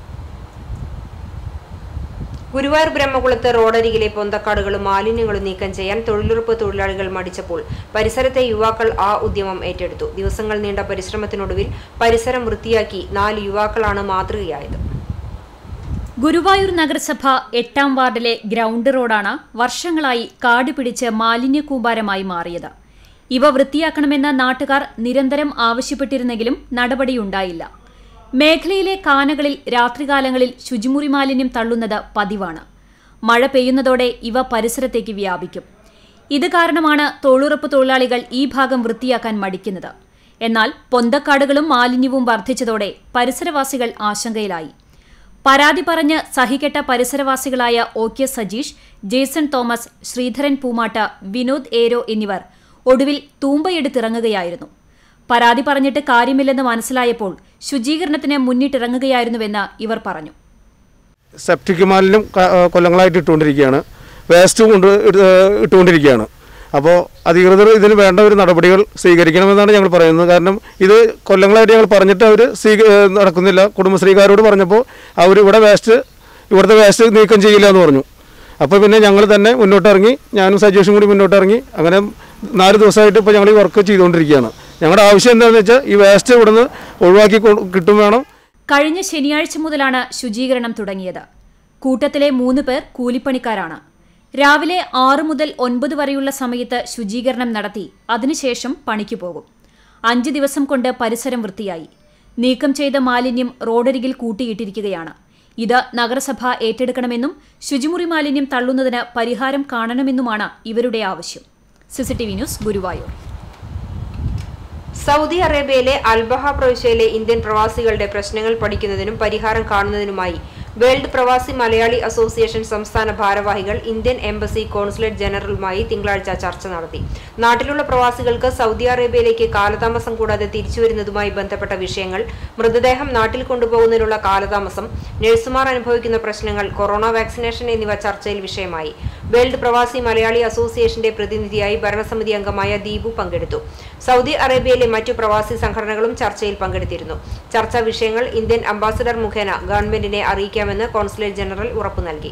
ഗുരുവായൂർ ബ്രഹ്മകുളത്ത് റോഡരികിലെ പൊന്തക്കാടുകളും മാലിന്യങ്ങളും നീക്കം ചെയ്യാൻ തൊഴിലുറപ്പ് തൊഴിലാളികൾ മടിച്ചപ്പോൾ പരിസരത്തെ യുവാക്കൾ ആ ഉദ്യമം ഏറ്റെടുത്തു ദിവസങ്ങൾ നീണ്ട പരിശ്രമത്തിനൊടുവിൽ പരിസരം വൃത്തിയാക്കി നാല് യുവാക്കളാണ് മാതൃകയായത് ഗുരുവായൂർ നഗരസഭ എട്ടാം വാർഡിലെ ഗ്രൗണ്ട് റോഡാണ് വർഷങ്ങളായി കാട് പിടിച്ച് മാലിന്യ കൂമ്പാരമായി മാറിയത് ഇവ വൃത്തിയാക്കണമെന്ന് നാട്ടുകാർ നിരന്തരം ആവശ്യപ്പെട്ടിരുന്നെങ്കിലും നടപടിയുണ്ടായില്ല മേഖലയിലെ കാനകളിൽ രാത്രികാലങ്ങളിൽ ശുചിമുറി മാലിന്യം തള്ളുന്നത് പതിവാണ് മഴ പെയ്യുന്നതോടെ ഇവ പരിസരത്തേക്ക് വ്യാപിക്കും ഇത് കാരണമാണ് തൊഴിലുറപ്പ് തൊഴിലാളികൾ ഈ ഭാഗം വൃത്തിയാക്കാൻ മടിക്കുന്നത് എന്നാൽ പൊന്തക്കാടുകളും മാലിന്യവും വർദ്ധിച്ചതോടെ പരിസരവാസികൾ ആശങ്കയിലായി പരാതി പറഞ്ഞ് സഹികെട്ട പരിസരവാസികളായ O K Sajeesh Jason Thomas Sreedharan Poomatta Vinod ഏരോ എന്നിവർ ഒടുവിൽ തൂമ്പയെടുത്തിറങ്ങുകയായിരുന്നു പരാതി പറഞ്ഞിട്ട് കാര്യമില്ലെന്ന് മനസ്സിലായപ്പോൾ ശുചീകരണത്തിന് മുന്നിട്ടിറങ്ങുകയായിരുന്നുവെന്ന് ഇവർ പറഞ്ഞു സെപ്റ്റിക് മാലിന്യം ക- ആ, കൊല്ലങ്ങളായിട്ട് ഇട്ടുകൊണ്ടിരിക്കുകയാണ് വേസ്റ്റ് കൊണ്ട് ഇട്ട് ഇട്ടുകൊണ്ടിരിക്കുകയാണ് അപ്പോൾ അധികൃതർ ഇതിന് വേണ്ട ഒരു നടപടികൾ സ്വീകരിക്കണമെന്നാണ് ഞങ്ങൾ പറയുന്നത് കാരണം ഇത് കൊല്ലങ്ങളായിട്ട് ഞങ്ങൾ പറഞ്ഞിട്ട് അവർ സ്വീക ഏ, നടക്കുന്നില്ല കുടുംബശ്രീക്കാരോട് പറഞ്ഞപ്പോൾ അവർ ഇവിടെ വേസ്റ്റ് ഇവിടുത്തെ വേസ്റ്റ് നീക്കം ചെയ്യില്ല എന്ന് പറഞ്ഞു അപ്പോൾ പിന്നെ ഞങ്ങൾ തന്നെ മുന്നോട്ടിറങ്ങി ഞാനും സജീഷും കൂടി മുന്നോട്ടിറങ്ങി അങ്ങനെ നാല് ദിവസമായിട്ട് ഇപ്പോൾ ഞങ്ങൾ ഈ വർക്ക് ചെയ്തുകൊണ്ടിരിക്കുകയാണ് ഞങ്ങളുടെ ആവശ്യം എന്താണെന്ന് വെച്ചാൽ ഈ വേസ്റ്റ് ഇവിടുന്ന് ഒഴിവാക്കി കൊ- കിട്ടും വേണം കഴിഞ്ഞ ശനിയാഴ്ച മുതലാണ് ശുചീകരണം തുടങ്ങിയത് കൂട്ടത്തിലെ മൂന്ന് പേർ കൂലിപ്പണിക്കാരാണ് രാവിലെ ആറ് മുതൽ ഒൻപത് വരെയുള്ള സമയത്ത് ശുചീകരണം നടത്തി അതിനുശേഷം പണിക്ക് പോകും അഞ്ച് ദിവസം കൊണ്ട് പരിസരം വൃത്തിയായി നീക്കം ചെയ്ത മാലിന്യം റോഡരികിൽ കൂട്ടിയിട്ടിരിക്കുകയാണ് ഇത് നഗരസഭ ഏറ്റെടുക്കണമെന്നും ശുചിമുറി മാലിന്യം തള്ളുന്നതിന് പരിഹാരം കാണണമെന്നുമാണ് ഇവരുടെ ആവശ്യം CCTV news Guruvayur Saudi Arabia Al Baha പ്രവിശ്യയിലെ ഇന്ത്യൻ പ്രവാസികളുടെ പ്രശ്നങ്ങൾ പഠിക്കുന്നതിനും പരിഹാരം കാണുന്നതിനുമായി വേൾഡ് പ്രവാസി മലയാളി അസോസിയേഷൻ സംസ്ഥാന ഭാരവാഹികൾ ഇന്ത്യൻ എംബസി കോൺസുലേറ്റ് ജനറലുമായി തിങ്കളാഴ്ച ചർച്ച നടത്തി നാട്ടിലുള്ള പ്രവാസികൾക്ക് സൗദി അറേബ്യയിലേക്ക് കാലതാമസം കൂടാതെ തിരിച്ചുവരുന്നതുമായി ബന്ധപ്പെട്ട വിഷയങ്ങൾ മൃതദേഹം നാട്ടിൽ കൊണ്ടുപോകുന്നതിനുള്ള കാലതാമസം നഴ്സുമാർ അനുഭവിക്കുന്ന പ്രശ്നങ്ങൾ കൊറോണ വാക്സിനേഷൻ എന്നിവ ചർച്ചയിൽ വിഷയമായി വേൾഡ് പ്രവാസി മലയാളി അസോസിയേഷന്റെ പ്രതിനിധിയായി ഭരണസമിതി അംഗമായ ദീപു പങ്കെടുത്തു സൗദി അറേബ്യയിലെ മറ്റു പ്രവാസി സംഘടനകളും ചർച്ചയിൽ പങ്കെടുത്തിരുന്നു ചർച്ചാ വിഷയങ്ങൾ ഇന്ത്യൻ അംബാസഡർ മുഖേന ഗവൺമെന്റിനെ അറിയിക്കാമെന്ന് കോൺസുലേറ്റ് ജനറൽ ഉറപ്പു നൽകി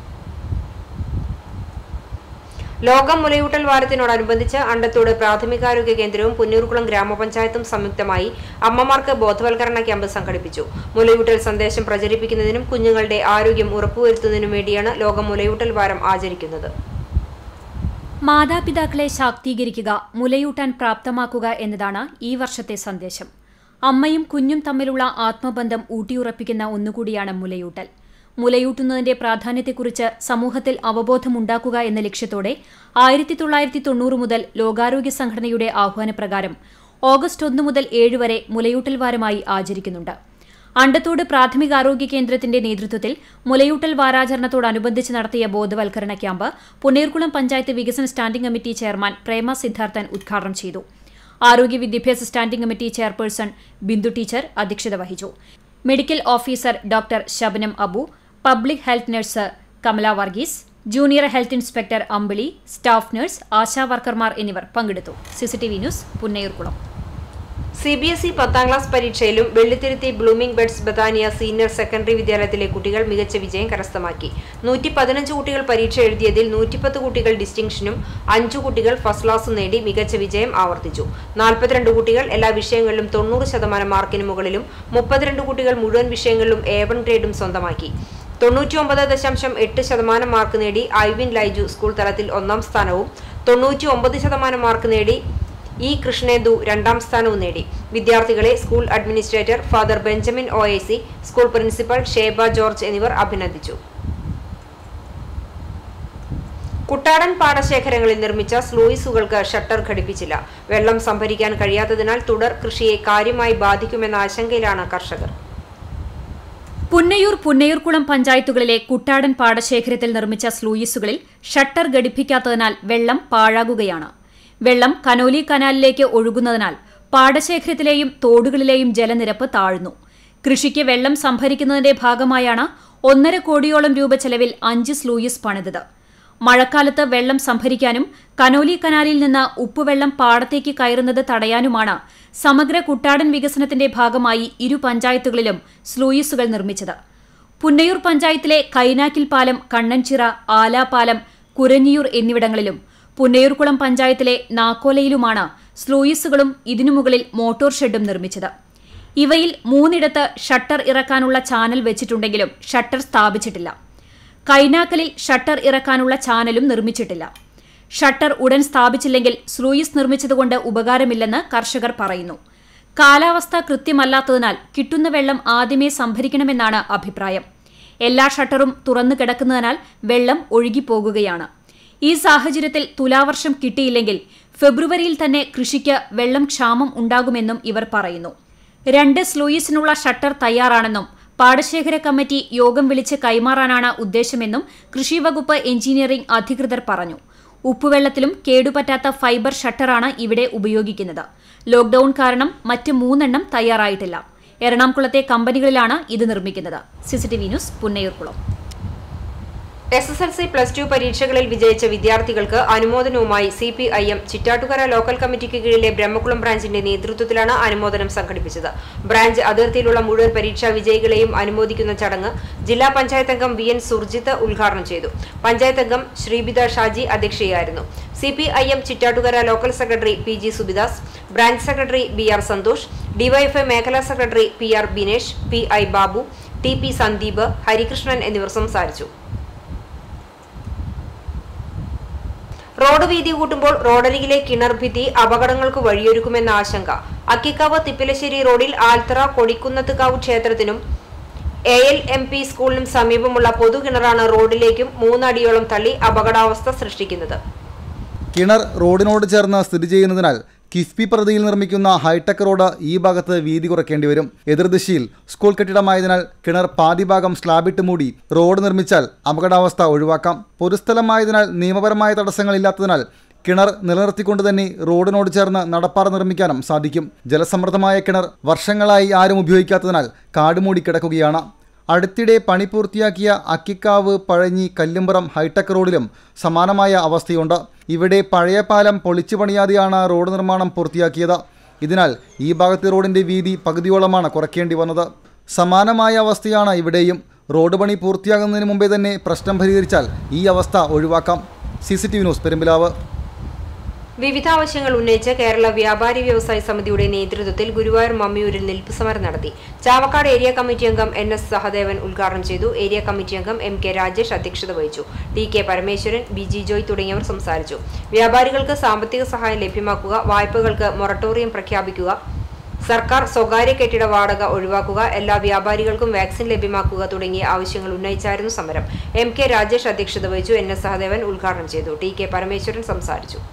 ലോകം മുലയൂട്ടൽ വാരത്തിനോടനുബന്ധിച്ച് അണ്ടത്തോട് പ്രാഥമികാരോഗ്യ കേന്ദ്രവും പുന്നൂർകുളം ഗ്രാമപഞ്ചായത്തും സംയുക്തമായി അമ്മമാർക്ക് ബോധവൽക്കരണ ക്യാമ്പ് സംഘടിപ്പിച്ചു മുലയൂട്ടൽ സന്ദേശം പ്രചരിപ്പിക്കുന്നതിനും കുഞ്ഞുങ്ങളുടെ ആരോഗ്യം ഉറപ്പുവരുത്തുന്നതിനും വേണ്ടിയാണ് ലോകം മുലയൂട്ടൽ വാരം ആചരിക്കുന്നത് മാതാപിതാക്കളെ ശാക്തീകരിക്കുക മുലയൂട്ടാൻ പ്രാപ്തമാക്കുക എന്നതാണ് ഈ വർഷത്തെ സന്ദേശം അമ്മയും കുഞ്ഞും തമ്മിലുള്ള ആത്മബന്ധം ഊട്ടിയുറപ്പിക്കുന്ന ഒന്നുകൂടിയാണ് മുലയൂട്ടൽ മുലയൂട്ടുന്നതിന്റെ പ്രാധാന്യത്തെക്കുറിച്ച് സമൂഹത്തിൽ അവബോധമുണ്ടാക്കുക എന്ന ലക്ഷ്യത്തോടെ ആയിരത്തി തൊള്ളായിരത്തി തൊണ്ണൂറ് മുതൽ ലോകാരോഗ്യ സംഘടനയുടെ ആഹ്വാനപ്രകാരം ഓഗസ്റ്റ് ഒന്ന് മുതൽ ഏഴ് വരെ മുലയൂട്ടൽ വാരമായി ആചരിക്കുന്നുണ്ട് അണ്ടത്തോട് പ്രാഥമികാരോഗ്യ കേന്ദ്രത്തിന്റെ നേതൃത്വത്തിൽ മുലയൂട്ടൽ വാരാചരണത്തോടനുബന്ധിച്ച് നടത്തിയ ബോധവൽക്കരണ ക്യാമ്പ് പുന്നേർകുളം പഞ്ചായത്ത് വികസന standing committee chairman Prema Sidharthan ഉദ്ഘാടനം ചെയ്തു ആരോഗ്യ വിദ്യാഭ്യാസ standing committee chairperson Bindu teacher അധ്യക്ഷത വഹിച്ചു medical officer doctor Shabnam Abu public health nurse Kamala Varghese junior health inspector Ambili staff nurse ASHA വർക്കർമാർ എന്നിവർ പങ്കെടുത്തു CCTV news Punnayurkulam C B S E പത്താം ക്ലാസ് പരീക്ഷയിലും Vellithiruthi blooming buds Bethania senior secondary വിദ്യാലയത്തിലെ കുട്ടികൾ മികച്ച വിജയം കരസ്ഥമാക്കി നൂറ്റി പതിനഞ്ച് കുട്ടികൾ പരീക്ഷ എഴുതിയതിൽ നൂറ്റിപ്പത്ത് കുട്ടികൾ ഡിസ്റ്റിങ്ഷനും അഞ്ചു കുട്ടികൾ ഫസ്റ്റ് ക്ലാസും നേടി മികച്ച വിജയം ആവർത്തിച്ചു നാൽപ്പത്തിരണ്ട് കുട്ടികൾ എല്ലാ വിഷയങ്ങളിലും തൊണ്ണൂറ് ശതമാനം മാർക്കിന് മുകളിലും മുപ്പത്തിരണ്ട് കുട്ടികൾ മുഴുവൻ വിഷയങ്ങളിലും എ വൺ ഗ്രേഡും സ്വന്തമാക്കി തൊണ്ണൂറ്റിയൊമ്പത് ദശാംശം എട്ട് ശതമാനം മാർക്ക് നേടി ഐവിൻ ലൈജു സ്കൂൾ തലത്തിൽ ഒന്നാം സ്ഥാനവും തൊണ്ണൂറ്റി ഒമ്പത് ശതമാനം മാർക്ക് നേടി ഇ കൃഷ്ണേന്ദു രണ്ടാം സ്ഥാനവും നേടി വിദ്യാർത്ഥികളെ school administrator father Benjamin O A C school principal Sheba George എന്നിവർ അഭിനന്ദിച്ചു കുട്ടാടൻ പാടശേഖരങ്ങളിൽ നിർമ്മിച്ച സ്ലൂയിസുകൾക്ക് ഷട്ടർ ഘടിപ്പിച്ചില്ല വെള്ളം സംഭരിക്കാൻ കഴിയാത്തതിനാൽ തുടർ കൃഷിയെ കാര്യമായി ബാധിക്കുമെന്ന ആശങ്കയിലാണ് കർഷകർ പുന്നയൂർ പുന്നയൂർക്കുളം പഞ്ചായത്തുകളിലെ കുട്ടാടൻ പാടശേഖരത്തിൽ നിർമ്മിച്ച സ്ലൂയിസുകളിൽ ഷട്ടർ ഘടിപ്പിക്കാത്തതിനാൽ വെള്ളം പാഴാകുകയാണ് വെള്ളം കനോലി കനാലിലേക്ക് ഒഴുകുന്നതിനാൽ പാടശേഖരത്തിലെയും തോടുകളിലെയും ജലനിരപ്പ് താഴ്ന്നു കൃഷിക്ക് വെള്ളം സംഭരിക്കുന്നതിന്റെ ഭാഗമായാണ് ഒന്നര കോടിയോളം രൂപ ചെലവിൽ അഞ്ച് സ്ലൂയിസ് പണിതത് മഴക്കാലത്ത് വെള്ളം സംഭരിക്കാനും കനോലി കനാലിൽ നിന്ന് ഉപ്പുവെള്ളം പാടത്തേക്ക് കയറുന്നത് തടയാനുമാണ് സമഗ്ര കുട്ടാടൻ വികസനത്തിന്റെ ഭാഗമായി ഇരു പഞ്ചായത്തുകളിലും സ്ലൂയിസുകൾ നിർമ്മിച്ചത് പുന്നയൂർ പഞ്ചായത്തിലെ കൈനാക്കിൽ പാലം കണ്ണൻചിറ ആലാപാലം കുരഞ്ഞിയൂർ എന്നിവിടങ്ങളിലും പുന്നയൂർകുളം പഞ്ചായത്തിലെ നാക്കോലയിലുമാണ് സ്ലൂയിസുകളും ഇതിനു മുകളിൽ മോട്ടോർ ഷെഡും നിർമ്മിച്ചത് ഇവയിൽ മൂന്നിടത്ത് ഷട്ടർ ഇറക്കാനുള്ള ചാനൽ വെച്ചിട്ടുണ്ടെങ്കിലും ഷട്ടർ സ്ഥാപിച്ചിട്ടില്ല കൈനാക്കലിൽ ഷട്ടർ ഇറക്കാനുള്ള ചാനലും നിർമ്മിച്ചിട്ടില്ല ഷട്ടർ ഉടൻ സ്ഥാപിച്ചില്ലെങ്കിൽ സ്ലൂയിസ് നിർമ്മിച്ചതുകൊണ്ട് ഉപകാരമില്ലെന്ന് കർഷകർ പറയുന്നു കാലാവസ്ഥ കൃത്യമല്ലാത്തതിനാൽ കിട്ടുന്ന വെള്ളം ആദ്യമേ സംഭരിക്കണമെന്നാണ് അഭിപ്രായം എല്ലാ ഷട്ടറും തുറന്നു കിടക്കുന്നതിനാൽ വെള്ളം ഒഴുകിപ്പോകുകയാണ് ഈ സാഹചര്യത്തിൽ തുലാവർഷം കിട്ടിയില്ലെങ്കിൽ ഫെബ്രുവരിയിൽ തന്നെ കൃഷിക്ക് വെള്ളം ക്ഷാമം ഉണ്ടാകുമെന്നും ഇവർ പറയുന്നു രണ്ട് സ്ലൂയിസിനുള്ള ഷട്ടർ തയ്യാറാണെന്നും പാടശേഖര കമ്മിറ്റി യോഗം വിളിച്ച് കൈമാറാനാണ് ഉദ്ദേശമെന്നും കൃഷിവകുപ്പ് എഞ്ചിനീയറിംഗ് അധികൃതർ പറഞ്ഞു ഉപ്പുവെള്ളത്തിലും കേടുപറ്റാത്ത ഫൈബർ ഷട്ടറാണ് ഇവിടെ ഉപയോഗിക്കുന്നത് ലോക്ഡൌൺ കാരണം മറ്റ് മൂന്നെണ്ണം തയ്യാറായിട്ടില്ല എറണാകുളത്തെ കമ്പനികളിലാണ് ഇത് നിർമ്മിക്കുന്നത് CCTV news Punnayurkulam S S L C plus two പരീക്ഷകളിൽ വിജയിച്ച വിദ്യാർത്ഥികൾക്ക് അനുമോദനവുമായി C P I M Chittattukara local കമ്മിറ്റിക്ക് കീഴിലെ ബ്രഹ്മകുളം ബ്രാഞ്ചിന്റെ നേതൃത്വത്തിലാണ് അനുമോദനം സംഘടിപ്പിച്ചത് ബ്രാഞ്ച് അതിർത്തിയിലുള്ള മുഴുവൻ പരീക്ഷാ വിജയികളെയും അനുമോദിക്കുന്ന ചടങ്ങ് ജില്ലാ പഞ്ചായത്ത് അംഗം വി എൻ സുർജിത്ത് ഉദ്ഘാടനം ചെയ്തു പഞ്ചായത്ത് അംഗം ശ്രീബിത ഷാജി അധ്യക്ഷയായിരുന്നു C P I M Chittattukara local secretary P G Subidas branch secretary B R Santhosh DYFI മേഖലാ secretary P R Binesh P I Babu T P Sandeep Harikrishnan എന്നിവർ സംസാരിച്ചു റോഡ് വീതി കൂട്ടുമ്പോൾ റോഡരികിലെ കിണർ ഭിത്തി അപകടങ്ങൾക്ക് വഴിയൊരുക്കുമെന്ന ആശങ്ക അക്കിക്കാവ് തിപ്പിലശ്ശേരി റോഡിൽ ആൽത്തറ കൊടിക്കുന്നത്തുകാവ് ക്ഷേത്രത്തിനും എ എൽ എം പി സ്കൂളിനും സമീപമുള്ള പൊതുകിണറാണ് റോഡിലേക്കും മൂന്നടിയോളം തള്ളി അപകടാവസ്ഥ സൃഷ്ടിക്കുന്നത് കിണർ റോഡിനോട് ചേർന്ന് സ്ഥിതി ചെയ്യുന്നതിനാൽ കിഫ്ബി പദ്ധതിയിൽ നിർമ്മിക്കുന്ന ഹൈടെക് റോഡ് ഈ ഭാഗത്ത് വീതി കുറയ്ക്കേണ്ടി വരും എതിർദിശയിൽ സ്കൂൾ കെട്ടിടമായതിനാൽ കിണർ പാതിഭാഗം സ്ലാബിട്ട് മൂടി റോഡ് നിർമ്മിച്ചാൽ അപകടാവസ്ഥ ഒഴിവാക്കാം പൊതുസ്ഥലമായതിനാൽ നിയമപരമായ തടസ്സങ്ങളില്ലാത്തതിനാൽ കിണർ നിലനിർത്തിക്കൊണ്ട് തന്നെ റോഡിനോട് ചേർന്ന് നടപ്പാറ നിർമ്മിക്കാനും സാധിക്കും ജലസമൃദ്ധമായ കിണർ വർഷങ്ങളായി ആരും ഉപയോഗിക്കാത്തതിനാൽ കാടുമൂടി കിടക്കുകയാണ് അടുത്തിടെ പണി പൂർത്തിയാക്കിയ അക്കിക്കാവ് പഴഞ്ഞി കല്ലുംപുറം ഹൈടെക് റോഡിലും സമാനമായ അവസ്ഥയുണ്ട് ഇവിടെ പഴയ പാലം പൊളിച്ചു പണിയാതെയാണ് റോഡ് നിർമ്മാണം പൂർത്തിയാക്കിയത് ഇതിനാൽ ഈ ഭാഗത്തെ റോഡിന്റെ വീതി പകുതിയോളമാണ് കുറയ്ക്കേണ്ടി വന്നത് സമാനമായ അവസ്ഥയാണ് ഇവിടെയും റോഡ് പണി പൂർത്തിയാകുന്നതിന് മുമ്പേ തന്നെ പ്രശ്നം പരിഹരിച്ചാൽ ഈ അവസ്ഥ ഒഴിവാക്കാം C C T V news Perumpilavu വിവിധ ആവശ്യങ്ങൾ ഉന്നയിച്ച് കേരള വ്യാപാരി വ്യവസായ സമിതിയുടെ നേതൃത്വത്തിൽ ഗുരുവായൂർ മമ്മിയൂരിൽ നിൽപ്പ് സമരം നടത്തി ചാവക്കാട് ഏരിയ കമ്മിറ്റി അംഗം എൻ എസ് സഹദേവൻ ഉദ്ഘാടനം ചെയ്തു ഏരിയ കമ്മിറ്റി അംഗം എം കെ രാജേഷ് അധ്യക്ഷത വഹിച്ചു T K Parameswaran B G Joy തുടങ്ങിയവർ സംസാരിച്ചു വ്യാപാരികൾക്ക് സാമ്പത്തിക സഹായം ലഭ്യമാക്കുക വായ്പകൾക്ക് മൊറട്ടോറിയം പ്രഖ്യാപിക്കുക സർക്കാർ സ്വകാര്യ കെട്ടിട വാടക ഒഴിവാക്കുക എല്ലാ വ്യാപാരികൾക്കും വാക്സിൻ ലഭ്യമാക്കുക തുടങ്ങിയ ആവശ്യങ്ങൾ ഉന്നയിച്ചായിരുന്നു സമരം എം കെ രാജേഷ് അധ്യക്ഷത വഹിച്ചു എൻ എസ് സഹദേവൻ ഉദ്ഘാടനം ചെയ്തു ടി കെ പരമേശ്വരൻ സംസാരിച്ചു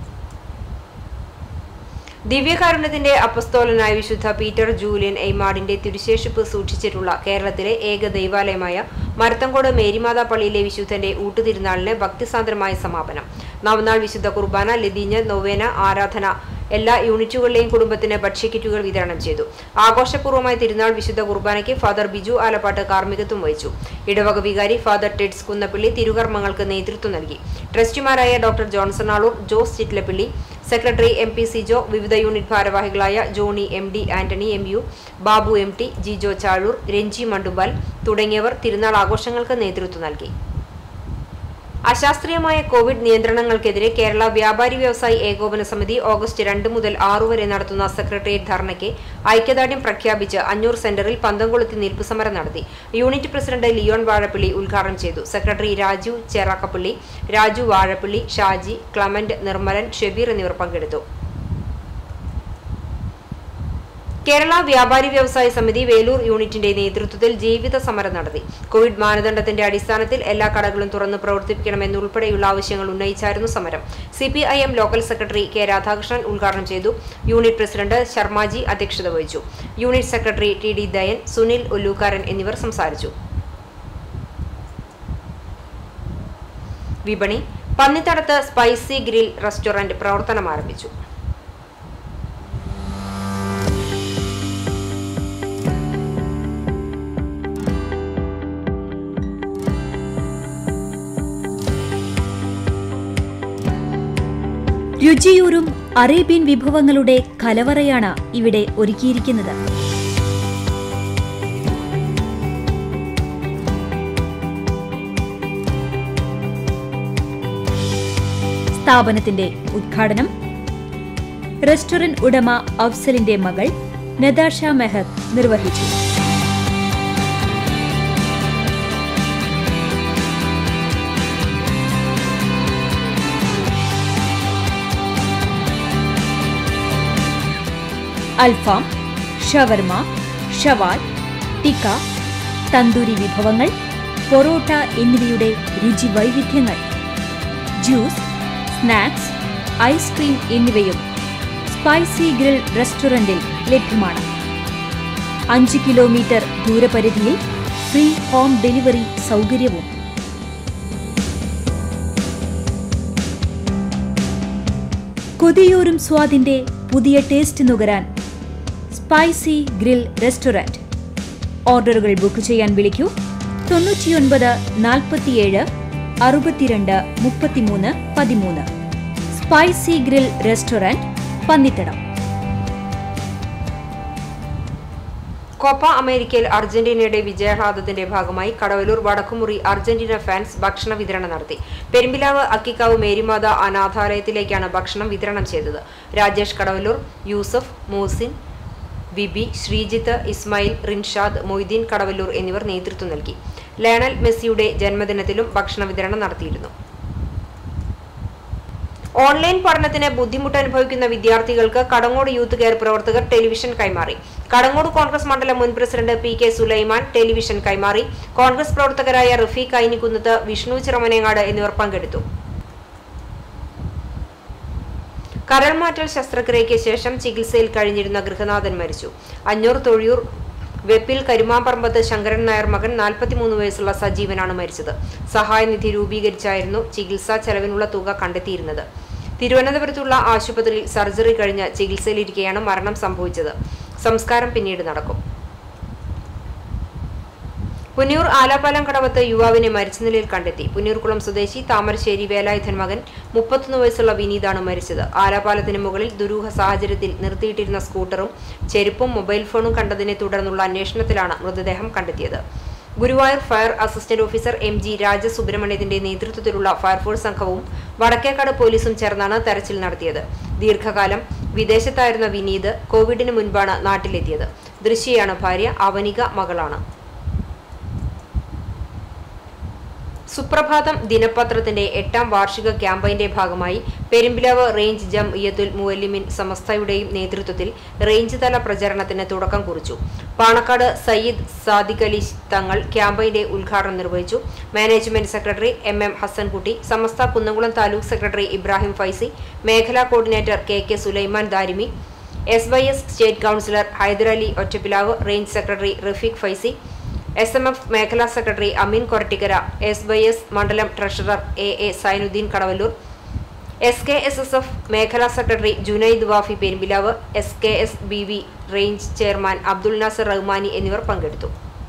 ദിവ്യകാരുണ്യത്തിന്റെ അപ്പസ്തോലനായ വിശുദ്ധ പീറ്റർ ജൂലിയൻ എയ്മാഡിന്റെ തിരുശേഷിപ്പ് സൂക്ഷിച്ചിട്ടുള്ള കേരളത്തിലെ ഏക ദൈവാലയമായ മരത്തങ്കോട് മേരിമാതാ പള്ളിയിലെ വിശുദ്ധന്റെ ഊട്ടുതിരുനാളിന് ഭക്തിസാന്ദ്രമായ സമാപനം നവനാൾ വിശുദ്ധ കുർബാന ലതീഞ്ഞ് നൊവേന ആരാധന എല്ലാ യൂണിറ്റുകളിലെയും കുടുംബത്തിന് ഭക്ഷ്യക്കിറ്റുകൾ വിതരണം ചെയ്തു ആഘോഷപൂർവ്വമായ തിരുനാൾ വിശുദ്ധ കുർബാനയ്ക്ക് ഫാദർ ബിജു ആലപ്പാട്ട് കാർമ്മികത്വം വഹിച്ചു ഇടവക വികാരി ഫാദർ ടെഡ്സ് കുന്നപ്പള്ളി തിരുകർമ്മങ്ങൾക്ക് നേതൃത്വം നൽകി ട്രസ്റ്റിമാരായ doctor Johnson Aloor Jose Chittilappilly secretary M P Sijo വിവിധ യൂണിറ്റ് ഭാരവാഹികളായ Johnny M D Antony M U Babu M T Jijo Chazhoor Renji മണ്ടുബാൽ തുടങ്ങിയവർ തിരുനാൾ ആഘോഷങ്ങൾക്ക് നേതൃത്വം നൽകി അശാസ്ത്രീയമായ കോവിഡ് നിയന്ത്രണങ്ങൾക്കെതിരെ കേരള വ്യാപാരി വ്യവസായി ഏകോപന സമിതി ഓഗസ്റ്റ് രണ്ട് മുതൽ ആറു വരെ നടത്തുന്ന സെക്രട്ടേറിയറ്റ് ധർണയ്ക്ക് ഐക്യദാർഢ്യം പ്രഖ്യാപിച്ച് അഞ്ഞൂർ സെന്ററിൽ പന്തംകൊളുത്തി നിൽപ്പ് സമരം നടത്തി യൂണിറ്റ് പ്രസിഡന്റ് ലിയോൺ വാഴപ്പള്ളി ഉദ്ഘാടനം ചെയ്തു സെക്രട്ടറി രാജു ചേറാക്കപ്പള്ളി രാജു വാഴപ്പള്ളി ഷാജി ക്ലമന്റ് നിർമ്മലൻ ഷെബീർ എന്നിവർ പങ്കെടുത്തു കേരള വ്യാപാരി വ്യവസായ സമിതി വേലൂർ യൂണിറ്റിന്റെ നേതൃത്വത്തിൽ ജീവിത സമരം നടത്തി കോവിഡ് മാനദണ്ഡത്തിന്റെ അടിസ്ഥാനത്തിൽ എല്ലാ കടകളും തുറന്ന് പ്രവർത്തിപ്പിക്കണമെന്നുൾപ്പെടെയുള്ള ആവശ്യങ്ങൾ ഉന്നയിച്ചായിരുന്നു സമരം C P I M local secretary K Radhakrishnan ഉദ്ഘാടനം ചെയ്തു യൂണിറ്റ് പ്രസിഡന്റ് ശർമാജി അധ്യക്ഷത വഹിച്ചു unit secretary T D Dayan Sunil Ollukkaran എന്നിവർ സംസാരിച്ചു വിപണി പന്നിത്തടത്ത് സ്പൈസി ഗ്രിൽ റെസ്റ്റോറന്റ് പ്രവർത്തനം ആരംഭിച്ചു രുചിയൂറും അറേബ്യൻ വിഭവങ്ങളുടെ കലവറയാണ് ഇവിടെ ഒരുക്കിയിരിക്കുന്നത് സ്ഥാപനത്തിന്റെ ഉദ്ഘാടനം റെസ്റ്റോറന്റ് ഉടമ അഫ്സലിന്റെ മകൾ നദാഷ മെഹർ നിർവഹിച്ചു അൽഫാം ഷവർമ ഷവാൽ ടിക്ക തന്തൂരി വിഭവങ്ങൾ പൊറോട്ട എന്നിവയുടെ രുചി വൈവിധ്യങ്ങൾ ജ്യൂസ് സ്നാക്സ് ഐസ്ക്രീം എന്നിവയും സ്പൈസി ഗ്രിൽ റെസ്റ്റോറന്റിൽ ലഭ്യമാണ് അഞ്ച് കിലോമീറ്റർ ദൂരപരിധിയിൽ ഫ്രീ ഹോം ഡെലിവറി സൗകര്യവും കൊതിയൂറും സ്വാദിന്റെ പുതിയ ടേസ്റ്റ് നുകരാൻ സ്പൈസി ഗ്രിൽ റെസ്റ്റോറന്റ് ഓർഡറുകൾ ബുക്ക് ചെയ്യാൻ വിളിക്കൂ തൊണ്ണൂറ്റിയൊൻപത് നാൽപ്പത്തിയേഴ് അറുപത്തിരണ്ട് മുപ്പത്തിമൂന്ന് പതിമൂന്ന് spicy grill restaurant Pannithadam Copa അമേരിക്കയിൽ അർജന്റീനയുടെ വിജയാഹ്ലാദത്തിന്റെ ഭാഗമായി കടവലൂർ വടക്കുമുറി അർജന്റീന ഫാൻസ് ഭക്ഷണ വിതരണം നടത്തി പെരുമ്പിലാവ് അക്കിക്കാവ് മേരിമാത അനാഥാലയത്തിലേക്കാണ് ഭക്ഷണം വിതരണം ചെയ്തത് രാജേഷ് കടവലൂർ യൂസഫ് മൂസിൻ ബിബി ശ്രീജിത്ത് ഇസ്മായിൽ റിൻഷാദ് മൊയ്തീൻ കടവല്ലൂർ എന്നിവർ നേതൃത്വം നൽകി ലയണൽ മെസ്സിയുടെ ജന്മദിനത്തിലും ഭക്ഷണ വിതരണം നടത്തിയിരുന്നു ഓൺലൈൻ പഠനത്തിന് ബുദ്ധിമുട്ട് അനുഭവിക്കുന്ന വിദ്യാർത്ഥികൾക്ക് കടങ്ങോട് യൂത്ത് കെയർ പ്രവർത്തകർ ടെലിവിഷൻ കൈമാറി കടങ്ങോട് കോൺഗ്രസ് മണ്ഡലം മുൻ president P K Sulaiman television കൈമാറി കോൺഗ്രസ് പ്രവർത്തകരായ റഫീഖ് ഐനിക്കുന്നത്ത് വിഷ്ണു ചിറമനേങ്ങാട് എന്നിവർ പങ്കെടുത്തു കരൾമാറ്റൽ ശസ്ത്രക്രിയയ്ക്ക് ശേഷം ചികിത്സയിൽ കഴിഞ്ഞിരുന്ന ഗൃഹനാഥൻ മരിച്ചു അഞ്ഞൂർ തൊഴിയൂർ വെപ്പിൽ കരുമാമ്പറമ്പത്ത് ശങ്കരൻ നായർ മകൻ നാൽപ്പത്തിമൂന്ന് വയസ്സുള്ള സജീവനാണ് മരിച്ചത് സഹായനിധി രൂപീകരിച്ചായിരുന്നു ചികിത്സാ ചെലവിനുള്ള തുക കണ്ടെത്തിയിരുന്നത് തിരുവനന്തപുരത്തുള്ള ആശുപത്രിയിൽ സർജറി കഴിഞ്ഞ് ചികിത്സയിലിരിക്കെയാണ് മരണം സംഭവിച്ചത് സംസ്കാരം പിന്നീട് നടക്കും പുന്നൂർ ആലാപ്പാലം കടവത്ത് യുവാവിനെ മരിച്ച നിലയിൽ കണ്ടെത്തി പുന്നൂർകുളം സ്വദേശി താമരശ്ശേരി വേലായുധൻ മകൻ മുപ്പത്തൊന്ന് വയസ്സുള്ള വിനീതാണ് മരിച്ചത് ആലാപാലത്തിന് മുകളിൽ ദുരൂഹ സാഹചര്യത്തിൽ നിർത്തിയിട്ടിരുന്ന സ്കൂട്ടറും ചെരുപ്പും മൊബൈൽ ഫോണും കണ്ടതിനെ തുടർന്നുള്ള അന്വേഷണത്തിലാണ് മൃതദേഹം കണ്ടെത്തിയത് Guruvayur fire assistant officer M G രാജസുബ്രഹ്മണ്യത്തിന്റെ നേതൃത്വത്തിലുള്ള ഫയർഫോഴ്സ് സംഘവും വടക്കേക്കാട് പോലീസും ചേർന്നാണ് തെരച്ചിൽ നടത്തിയത് ദീർഘകാലം വിദേശത്തായിരുന്ന വിനീത് കോവിഡിന് മുൻപാണ് നാട്ടിലെത്തിയത് ദൃശ്യയാണ് ഭാര്യ അവനിക മകളാണ് സുപ്രഭാതം ദിനപത്രത്തിന്റെ എട്ടാം വാർഷിക ക്യാമ്പയിന്റെ ഭാഗമായി പെരുമ്പിലാവ് റേഞ്ച് ജം ഇയത്തുൽ മുവല്ലിമിൻ സമസ്തയുടെയും നേതൃത്വത്തിൽ റേഞ്ച് തല പ്രചരണത്തിന് തുടക്കം കുറിച്ചു പാണക്കാട് സയ്യിദ് സാദിഖ് അലി തങ്ങൾ ക്യാമ്പയിന്റെ ഉദ്ഘാടനം നിർവഹിച്ചു management secretary M M Hasankutty Samastha Kunnamkulam taluk secretary Ibrahim Faizy മേഖലാ coordinator K K Sulaiman Darimi S Y S state councillor Haiderali Ottappilavu range secretary Rafeeq Faizy S M F മേഖലാ secretary Ameen Korattikkara S Y S മണ്ഡലം treasurer A A Sainuddin Kadavallur S K S S F മേഖലാ secretary Junaid Wafy Perumpilavu S K S B V range chairman Abdul Nasar Rahmani എന്നിവർ പങ്കെടുത്തു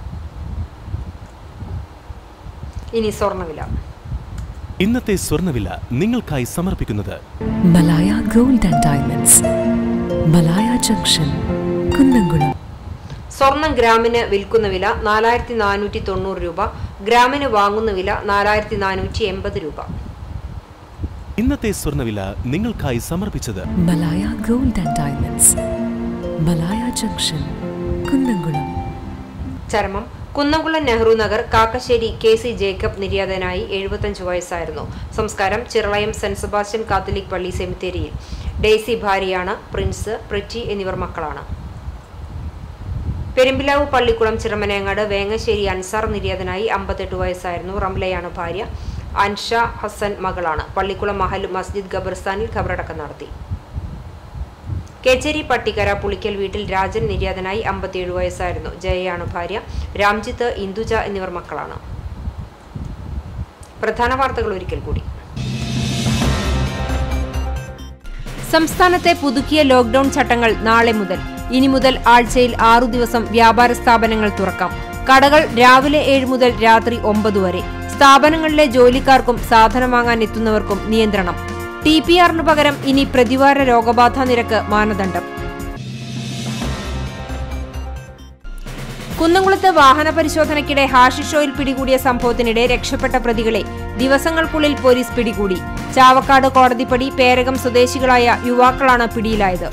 ഇനി സ്വർണ്ണവില ഇന്നത്തെ സ്വർണ്ണവില നിങ്ങൾക്കായി സമർപ്പിക്കുന്നത് Malaya gold and diamonds Malaya junction Kunnamkulam സ്വർണം ഗ്രാമിന് വിൽക്കുന്ന വില നാലായിരത്തി നാനൂറ്റി തൊണ്ണൂറ് രൂപ ഗ്രാമിന് വാങ്ങുന്ന വില നാലായിരത്തി നാനൂറ്റി എൺപത് രൂപ ഇന്നത്തെ സ്വർണ്ണവില നിങ്ങൾക്കായി സമർപ്പിച്ചത് Malaya gold and diamonds Malaya junction Kunnamkulam ചരമം Kunnamkulam Nehru Nagar Kakkassery K C Jacob നിര്യാതനായി എഴുപത്തഞ്ച് വയസ്സായിരുന്നു സംസ്കാരം ചിറളയം സെന്റ് സെബാസ്റ്റ്യൻ കാത്തലിക് പള്ളി സെമിത്തേരിയിൽ ഡെയ്സി ഭാര്യയാണ് പ്രിൻസ് പ്രിറ്റി എന്നിവർ മക്കളാണ് പെരുമ്പിലാവ് പള്ളിക്കുളം ചിറമനേങ്ങാട് വേങ്ങശ്ശേരി അൻസാർ നിര്യാതനായി അമ്പത്തെട്ട് വയസ്സായിരുന്നു റംലയാണ് ഭാര്യ അൻഷ ഹസൻ മകളാണ് പള്ളിക്കുളം മഹൽ മസ്ജിദ് ഖബർസ്ഥാനിൽ ഖബറടക്കം നടത്തി കേച്ചേരി പട്ടിക്കര പുളിക്കൽ വീട്ടിൽ രാജൻ നിര്യാതനായി അമ്പത്തിയേഴ് വയസ്സായിരുന്നു ജയയാണ് ഭാര്യ രാംജിത്ത് ഇന്ദുജ എന്നിവർ മക്കളാണ് പ്രധാന വാർത്തകൾ ഒരിക്കൽ കൂടി സംസ്ഥാനത്തെ പുതുക്കിയ ലോക്ഡൌൺ ചട്ടങ്ങൾ നാളെ മുതൽ ഇനി മുതൽ ആഴ്ചയിൽ ആറു ദിവസം വ്യാപാര സ്ഥാപനങ്ങൾ തുറക്കാം കടകൾ രാവിലെ ഏഴ് മുതൽ രാത്രി ഒമ്പത് വരെ സ്ഥാപനങ്ങളിലെ ജോലിക്കാർക്കും സാധനം വാങ്ങാൻ എത്തുന്നവർക്കും നിയന്ത്രണം ടി പി ആറിന് പകരം ഇനി പ്രതിവാര രോഗബാധ നിരക്ക് മാനദണ്ഡം കുന്നംകുളത്ത് വാഹന പരിശോധനയ്ക്കിടെ ഹാഷിഷ് ഓയിൽ പിടികൂടിയ സംഭവത്തിനിടെ രക്ഷപ്പെട്ട പ്രതികളെ ദിവസങ്ങൾക്കുള്ളിൽ പോലീസ് പിടികൂടി ചാവക്കാട് കോടതിപ്പടി പേരകം സ്വദേശികളായ യുവാക്കളാണ് പിടിയിലായത്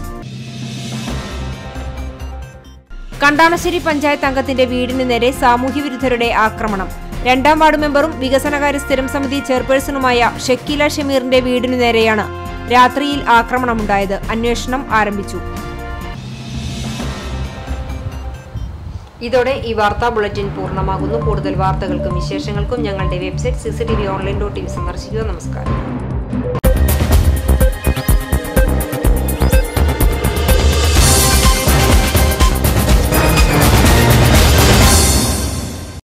കണ്ടാണശ്ശേരി പഞ്ചായത്ത് അംഗത്തിന്റെ വീടിന് നേരെ സാമൂഹ്യവിരുദ്ധരുടെ ആക്രമണം രണ്ടാം വാർഡ് മെമ്പറും വികസനകാര്യ സ്ഥിരം സമിതി ചെയർപേഴ്സണുമായ ഷക്കീല ഷമീറിന്റെ വീടിനു നേരെയാണ് രാത്രിയിൽ ആക്രമണമുണ്ടായത് അന്വേഷണം ആരംഭിച്ചു ഇതോടെ ഈ വാർത്താ ബുള്ളറ്റിൻ പൂർണ്ണമാകുന്നു കൂടുതൽ വാർത്തകൾക്കും വിശേഷങ്ങൾക്കും ഞങ്ങളുടെ website CCTV online dot in സന്ദർശിക്കുക നമസ്കാരം